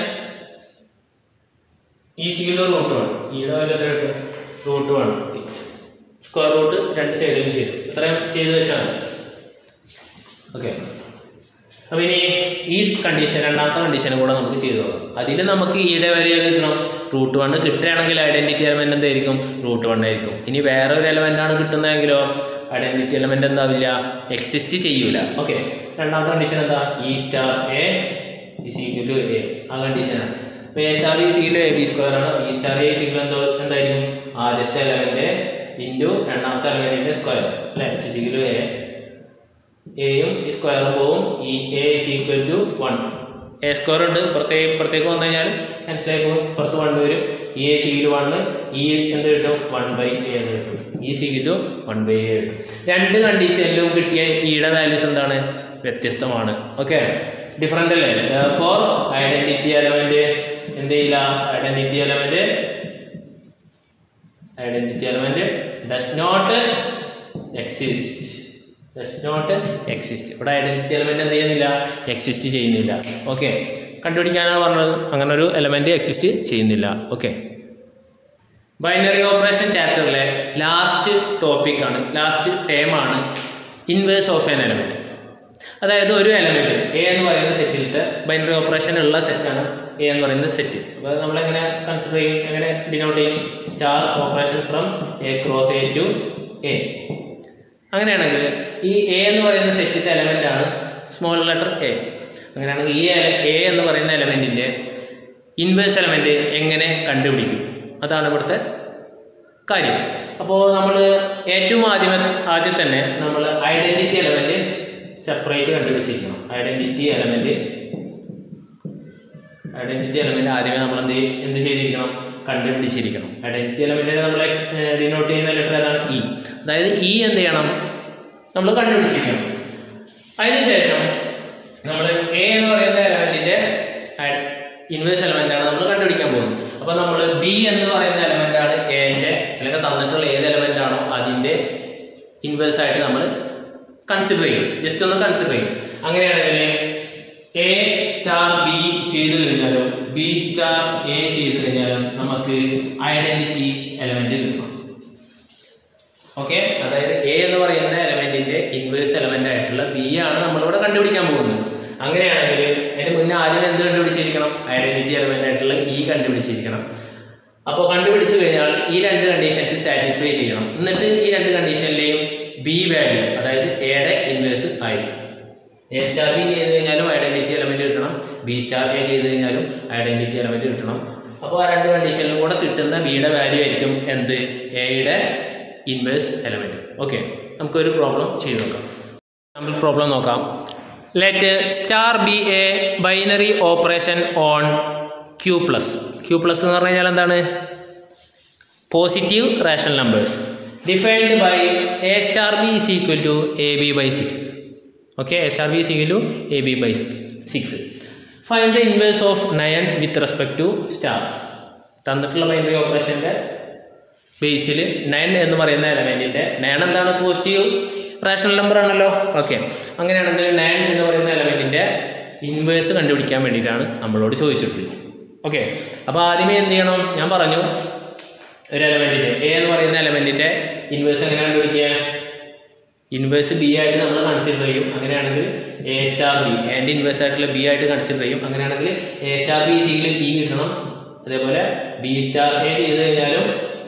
e is equal root one ഈയുടെ വാല്യൂ എത്ര കിട്ടും റൂട്ട് വൺ സ്ക്വയർ റൂട്ട് രണ്ട് സൈഡിലും ചെയ്തു ഇത്രയും ചെയ്ത് വെച്ചാൽ ഓക്കെ അപ്പോൾ ഇനി ഈ കണ്ടീഷൻ രണ്ടാമത്തെ കണ്ടീഷനും കൂടെ നമുക്ക് ചെയ്തു നോക്കാം അതിൽ നമുക്ക് ഈയുടെ വാല്യൂ ഏത് കിട്ടണം റൂട്ട് വൺ കിട്ടുകയാണെങ്കിൽ ഐഡന്റിറ്റി എലമെന്റ് എന്തായിരിക്കും റൂട്ട് വൺ ആയിരിക്കും ഇനി വേറെ ഒരു എലമെന്റ് ആണ് കിട്ടുന്നതെങ്കിലോ ഐഡന്റിറ്റി എലമെന്റ് എന്താവില്ല എക്സിസ്റ്റ് ചെയ്യൂല ഓക്കെ രണ്ടാമത്തെ കണ്ടീഷൻ എന്താ e star a equal to a ആ കണ്ടീഷനാണ് അപ്പോൾ A star e is equal a b square ആണ് ഇ സ്റ്റാർ എ സീക്വൽ എന്തോ എന്തായിരിക്കും ആദ്യത്തെ എലമെന്റ് ഇൻറ്റു രണ്ടാമത്തെ എലമെന്റിന്റെ സ്ക്വയർ അല്ലേ സീക്വൽ എ എയും ഈ സ്ക്വയറും പോവും e a is equal to one A square ഉണ്ട് ഇപ്പുറത്തേക്ക് ഇപ്പുറത്തേക്ക് വന്നു കഴിഞ്ഞാൽ ക്യാൻസലായി പോകും ഇപ്പുറത്ത് വൺ വരും ഈ എ സിഗിൽ വണ്ണ് ഈ എന്ത് കിട്ടും വൺ ബൈ എ എന്ന് കിട്ടും e is equal to one by a കിട്ടും രണ്ട് കണ്ടീഷനിലും കിട്ടിയ ഈയുടെ വാല്യൂസ് എന്താണ് വ്യത്യസ്തമാണ് ഓക്കെ ഡിഫറെൻ്റ് അല്ലേ ഫോർ ഐഡന്റിറ്റി എലമെന്റ് എന്ത് ചെയ്യില്ല identity element identity element does not exist does not exist ഇവിടെ ഐഡന്റിറ്റി എലമെന്റ് എന്ത് ചെയ്യുന്നില്ല എക്സിസ്റ്റ് ചെയ്യുന്നില്ല ഓക്കെ കണ്ടുപിടിക്കാനാണ് പറഞ്ഞത് അങ്ങനെ ഒരു എലമെന്റ് എക്സിസ്റ്റ് ചെയ്യുന്നില്ല ഓക്കെ ബൈനറി ഓപ്പറേഷൻ ചാപ്റ്ററിലെ ലാസ്റ്റ് ടോപ്പിക്കാണ് ലാസ്റ്റ് ടേമാണ് ഇൻവേഴ്സ് ഓഫ് എൻ എലമെന്റ് അതായത് ഒരു എലമെന്റ് എ എന്ന് പറയുന്ന സെറ്റിലത്തെ ബൈനറി ഓപ്പറേഷൻ ഉള്ള സെറ്റാണ് എ എന്ന് പറയുന്ന സെറ്റ് അപ്പോൾ നമ്മളെങ്ങനെ കൺസിഡർ ചെയ്യും എങ്ങനെ ഡിനോട്ട് ചെയ്യും star operation from A cross A to a അങ്ങനെയാണെങ്കിൽ ഈ എ എന്ന് പറയുന്ന സെറ്റിത്തെ എലമെന്റ് ആണ് സ്മോൾ ലെറ്റർ എ അങ്ങനെയാണെങ്കിൽ ഈ എ എന്ന് പറയുന്ന എലമെന്റിന്റെ ഇൻവേഴ്സ് എലമെന്റ് എങ്ങനെ കണ്ടുപിടിക്കും അതാണ് ഇവിടുത്തെ കാര്യം അപ്പോൾ നമ്മൾ ഏറ്റവും ആദ്യം ആദ്യം തന്നെ നമ്മൾ ഐഡന്റിറ്റി എലമെന്റ് സെപ്പറേറ്റ് കണ്ടുപിടിച്ചിരിക്കണം ഐഡന്റിറ്റി എലമെന്റ് ഐഡന്റിറ്റി എലമെന്റ് ആദ്യമേ നമ്മൾ എന്ത് ചെയ്യ- എന്ത് ചെയ്തിരിക്കണം കണ്ടുപിടിച്ചിരിക്കണം ഐഡന്റിറ്റി എലമെന്റിനെ നമ്മൾ ഡിനോട്ട് ചെയ്യുന്ന ലെറ്റർ ഏതാണ് ഇ അതായത് ഇ എന്ത് ചെയ്യണം നമ്മൾ കണ്ടുപിടിച്ചിരിക്കണം അതിനുശേഷം നമ്മൾ എ എന്ന് പറയുന്ന എലമെന്റിന്റെ ഇൻവേഴ്സ് എലമെന്റ് ആണ് നമ്മൾ കണ്ടുപിടിക്കാൻ പോകുന്നത് അപ്പൊ നമ്മൾ ബി എന്ന് പറയുന്ന എലമെന്റ് ആണ് എന്റെ അല്ലെങ്കിൽ തന്നിട്ടുള്ള ഏത് എലമെന്റ് ആണോ അതിന്റെ ഇൻവേഴ്സ് ആയിട്ട് നമ്മൾ കൺസിഡർ ചെയ്യും ജസ്റ്റ് ഒന്ന് കൺസിഡർ ചെയ്യും അങ്ങനെയാണെങ്കിൽ എ സ്റ്റാർ ബി ചെയ്തു കഴിഞ്ഞാലും ബി സ്റ്റാർ എ ചെയ്തു കഴിഞ്ഞാലും നമുക്ക് ഐഡന്റിറ്റി എലമെന്റ് കിട്ടണം ഓക്കെ അതായത് എ എന്ന് പറയുന്ന എലമെന്റിന്റെ ഇൻവേഴ്സ് എലമെന്റ് ആയിട്ടുള്ള ബി ആണ് നമ്മളിവിടെ കണ്ടുപിടിക്കാൻ പോകുന്നത് അങ്ങനെയാണെങ്കിൽ അതിന് മുന്നേ ആദ്യം എന്ത് കണ്ടുപിടിച്ചിരിക്കണം ഐഡന്റിറ്റി എലമെന്റ് ആയിട്ടുള്ള ഇ കണ്ടുപിടിച്ചിരിക്കണം അപ്പോൾ കണ്ടുപിടിച്ചു കഴിഞ്ഞാൽ ഈ രണ്ട് കണ്ടീഷൻസ് സാറ്റിസ്ഫൈ ചെയ്യണം എന്നിട്ട് ഈ രണ്ട് കണ്ടീഷനിലെയും ബി വാല്യൂ അതായത് എയുടെ ഇൻവേഴ്സ് ആയിരിക്കും എ സ്റ്റാർ ബി ചെയ്ത് കഴിഞ്ഞാലും ഐഡന്റിറ്റി എലമെന്റ് കിട്ടണം ബി സ്റ്റാർ എ ചെയ്ത് കഴിഞ്ഞാലും ഐഡന്റിറ്റി എലമെന്റ് കിട്ടണം അപ്പോൾ ആ രണ്ട് കണ്ടീഷനിലും കൂടെ കിട്ടുന്ന ബിയുടെ വാല്യൂ ആയിരിക്കും എന്ത് എയുടെ ഇൻവേഴ്സ് എലമെന്റ് ഓക്കെ നമുക്കൊരു പ്രോബ്ലം ചെയ്ത് നോക്കാം നമ്മൾ പ്രോബ്ലം നോക്കാം let star B A binary operation on q plus q plus എന്ന് പറഞ്ഞു കഴിഞ്ഞാൽ എന്താണ് positive rational numbers defined by A star B is equal to A b by six okay a star B is equal to A b by six find the inverse of nine with respect to star തന്നിട്ടുള്ള binary ഓപ്പറേഷൻ്റെ ബേസിൽ nine എന്ന് പറയുന്ന എലമെൻറ്റിൻ്റെ nine എന്താണ് positive rational number ആണല്ലോ okay അങ്ങനെയാണെങ്കിൽ nine എന്ന് പറയുന്ന എലമെൻറ്റിൻ്റെ ഇൻവേഴ്സ് കണ്ടുപിടിക്കാൻ വേണ്ടിയിട്ടാണ് നമ്മളോട് ചോദിച്ചിട്ടുള്ളത് ഓക്കെ അപ്പോൾ ആദ്യമേ എന്ത് ചെയ്യണം ഞാൻ പറഞ്ഞു ഒരു എലമെൻറ്റിൻ്റെ എ എന്ന് പറയുന്ന എലമെൻറ്റിൻ്റെ ഇൻവേഴ്സ് എങ്ങനെ കണ്ടുപിടിക്കുക ഇൻവേഴ്സ് ബി ആയിട്ട് നമ്മൾ കൺസിഡർ ചെയ്യും അങ്ങനെയാണെങ്കിൽ എ സ്റ്റാർ ബി എൻ്റെ ഇൻവേഴ്സ് ആയിട്ടുള്ള ബി ആയിട്ട് കൺസിഡർ ചെയ്യും അങ്ങനെയാണെങ്കിൽ എ സ്റ്റാർ ബി സിയിൽ ഇ കിട്ടണം അതേപോലെ ബി സ്റ്റാർ എ ചെയ്ത് കഴിഞ്ഞാലും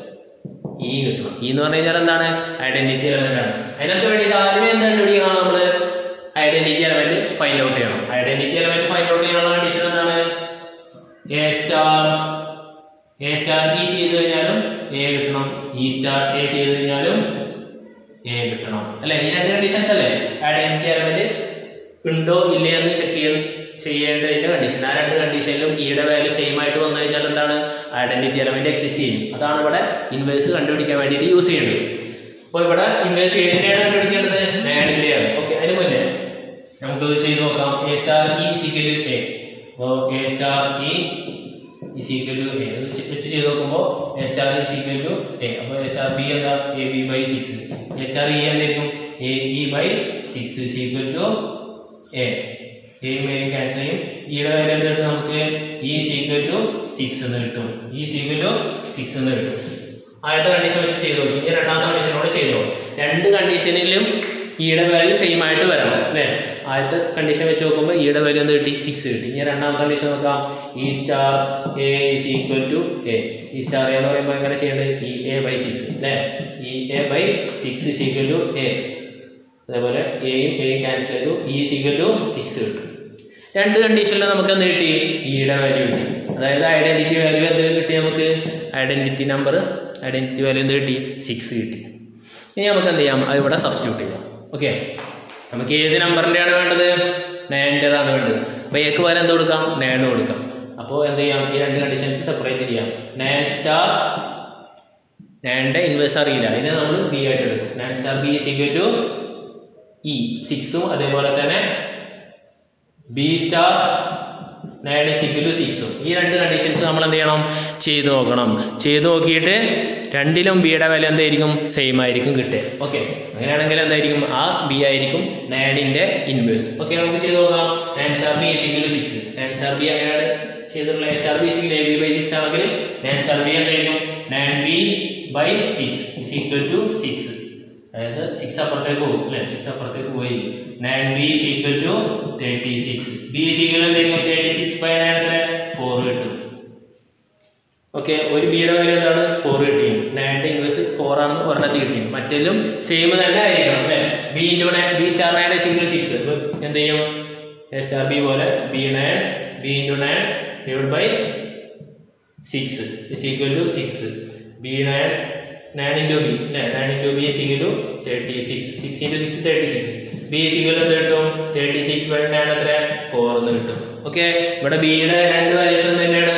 ഇ കിട്ടണം ഇ എന്ന് പറഞ്ഞു കഴിഞ്ഞാൽ എന്താണ് ഐഡന്റിറ്റി എലമെന്റ് ആണ് അതിനൊക്കെ വേണ്ടിയിട്ട് ആദ്യമേ എന്ത് കണ്ടുപിടിക്കണം നമ്മൾ ഐഡന്റിറ്റി എലമെന്റ് ഫൈൻഡ് ഔട്ട് ചെയ്യണം ഐഡന്റിറ്റി എലമെന്റ് ഫൈൻഡ് ഔട്ട് ചെയ്യാനുള്ള കണ്ടീഷൻ എന്താണ് A star a star e ചെയ്ത് കഴിഞ്ഞാലും എ കിട്ടണം ഇ സ്റ്റാർ എ ചെയ്ത് കഴിഞ്ഞാലും എ കിട്ടണം അല്ലെ ഈ രണ്ട് കണ്ടീഷൻസ് അല്ലേ ഐഡന്റിറ്റി എലമെന്റ് ഉണ്ടോ ഇല്ലേ എന്ന് ചെക്ക് ചെയ്യ ചെയ്യേണ്ടതിന്റെ കണ്ടീഷൻ ആ രണ്ട് കണ്ടീഷനിലും ഇയുടെ വാല്യൂ സെയിം ആയിട്ട് വന്നു കഴിഞ്ഞാൽ എന്താണ് ഐഡന്റിറ്റി എലമെന്റ് എക്സിസ്റ്റ് ചെയ്യും അതാണ് ഇവിടെ ഇൻവേഴ്സ് കണ്ടുപിടിക്കാൻ വേണ്ടിയിട്ട് യൂസ് ചെയ്യുന്നത് അപ്പോൾ ഇവിടെ ഇൻവേഴ്സ് ഏതിനെയാണ് കണ്ടുപിടിക്കേണ്ടത് നേടിൻ്റെയാണ് ഓക്കെ അതിന് മുന്നേ നമുക്ക് ഇത് ചെയ്ത് നോക്കാം എ സ്റ്റാർ ഇ സിക്കൽ എ അപ്പോൾ A star e equal to a വെച്ച് ചെയ്ത് നോക്കുമ്പോൾ a star is equal to a അപ്പോൾ എ സ്റ്റാർ ബി എന്താ a b by six a star e എന്തായിരിക്കും a e by six is equal to a എയും എയും cancel ചെയ്യും ഇയുടെ വാല്യൂ എന്തായിട്ട് നമുക്ക് ഇ ഈക്വൽ ടു സിക്സ് എന്ന് കിട്ടും ഇ ഈക്വൽ ടു സിക്സ് എന്ന് കിട്ടും ആദ്യത്തെ കണ്ടീഷൻ വെച്ച് ചെയ്ത് നോക്കി ഇനി രണ്ടാമത്തെ കണ്ടീഷനോട് ചെയ്തു നോക്കും രണ്ട് കണ്ടീഷനിലും ഇയുടെ വാല്യൂ സെയിം ആയിട്ട് വരണം അല്ലേ ആദ്യത്തെ കണ്ടീഷൻ വെച്ച് നോക്കുമ്പോൾ ഇയുടെ വാല്യൂ എന്ത് കിട്ടി സിക്സ് കിട്ടി ഇനി രണ്ടാമത്തെ കണ്ടീഷൻ നോക്കാം e star a is equal to a e star a എന്ന് പറയുമ്പോൾ എങ്ങനെ ചെയ്യേണ്ടത് ഇ എ ബൈ സിക്സ് അല്ലേ e a by six is equal to a അതേപോലെ എയും എയും ക്യാൻസൽ ചെയ്തു e is equal to six കിട്ടും രണ്ട് കണ്ടീഷനിൽ നമുക്ക് എന്ത് കിട്ടി ഇയുടെ വാല്യൂ കിട്ടി അതായത് ഐഡന്റിറ്റി വാല്യൂ എന്ത് കിട്ടി നമുക്ക് ഐഡന്റിറ്റി നമ്പർ ഐഡന്റിറ്റി വാല്യൂ എന്ത് കിട്ടി സിക്സ് കിട്ടി ഇനി നമുക്ക് എന്ത് ചെയ്യാം അത് ഇവിടെ സബ്സ്റ്റിറ്റ്യൂട്ട് ചെയ്യാം ഓക്കെ നമുക്ക് ഏത് നമ്പറിൻ്റെയാണ് വേണ്ടത് നയൻ്റെതാണ് വേണ്ടത് അപ്പോൾ എക്ക് പകരം എന്ത് കൊടുക്കാം നയൻ കൊടുക്കാം അപ്പോൾ എന്ത് ചെയ്യാം ഈ രണ്ട് കണ്ടീഷൻസ് സെപ്പറേറ്റ് ചെയ്യാം നയൻ സ്റ്റാർ നയൻ്റെ ഇൻവേഴ്സ് അറിയില്ല ഇതിനെ നമ്മൾ ബി ആയിട്ട് എടുക്കും nine star B is equal to e സിക്സും അതേപോലെ തന്നെ b star nine is equal to സിക്സും ഈ രണ്ട് കണ്ടീഷൻസ് നമ്മൾ എന്ത് ചെയ്യണം ചെയ്ത് നോക്കണം ചെയ്ത് നോക്കിയിട്ട് രണ്ടിലും ബിയുടെ വില എന്തായിരിക്കും സെയിം ആയിരിക്കും കിട്ടുക ഓക്കെ അങ്ങനെയാണെങ്കിൽ എന്തായിരിക്കും ആ ബി ആയിരിക്കും നയനിൻ്റെ ഇൻവേഴ്സ് ഓക്കെ നമുക്ക് ചെയ്ത് നോക്കാം nine star B is equal to six nine star b അങ്ങനെയാണ് ചെയ്തിട്ടുള്ള a star B is a b by six ആണെങ്കിൽ നയൻ സ്റ്റാർ ബി എന്തായിരിക്കും nine b by six is equal to six അതായത് six അപ്പുറത്തേക്ക് പോകും അല്ലേ സിക്സ് അപ്പുറത്തേക്ക് പോയി nine b is equal to thirty six b is equal എന്തായിരിക്കും thirty six by nine എത്ര ഫോർ കിട്ടും ഓക്കെ ഒരു ബിയുടെ വാല്യൂ എന്താണ് ഫോർ കിട്ടിയിട്ടുണ്ട് നയൻ്റെ ഇൻവേഴ്സ് ഫോർ ആണെന്ന് ഒരെണ്ണത്തിൽ കിട്ടിയിട്ടുണ്ട് മറ്റേലും സെയിം തന്നെ ആയിരിക്കണം അല്ലേ b into nine b star nine single six അപ്പോൾ എന്ത് ചെയ്യും എ സ്റ്റാർ ബി പോലെ b nine b into nine divide by six is equal to six b nine nine into b അല്ലേ nine into b is equal to thirty six six into six thirty six b സികൾ എന്ത് കിട്ടും thirty six by nine എത്ര four എന്ന് കിട്ടും okay ഇവിടെ ബിയുടെ രണ്ട് വാല്യൂസ് തന്നെയാണ്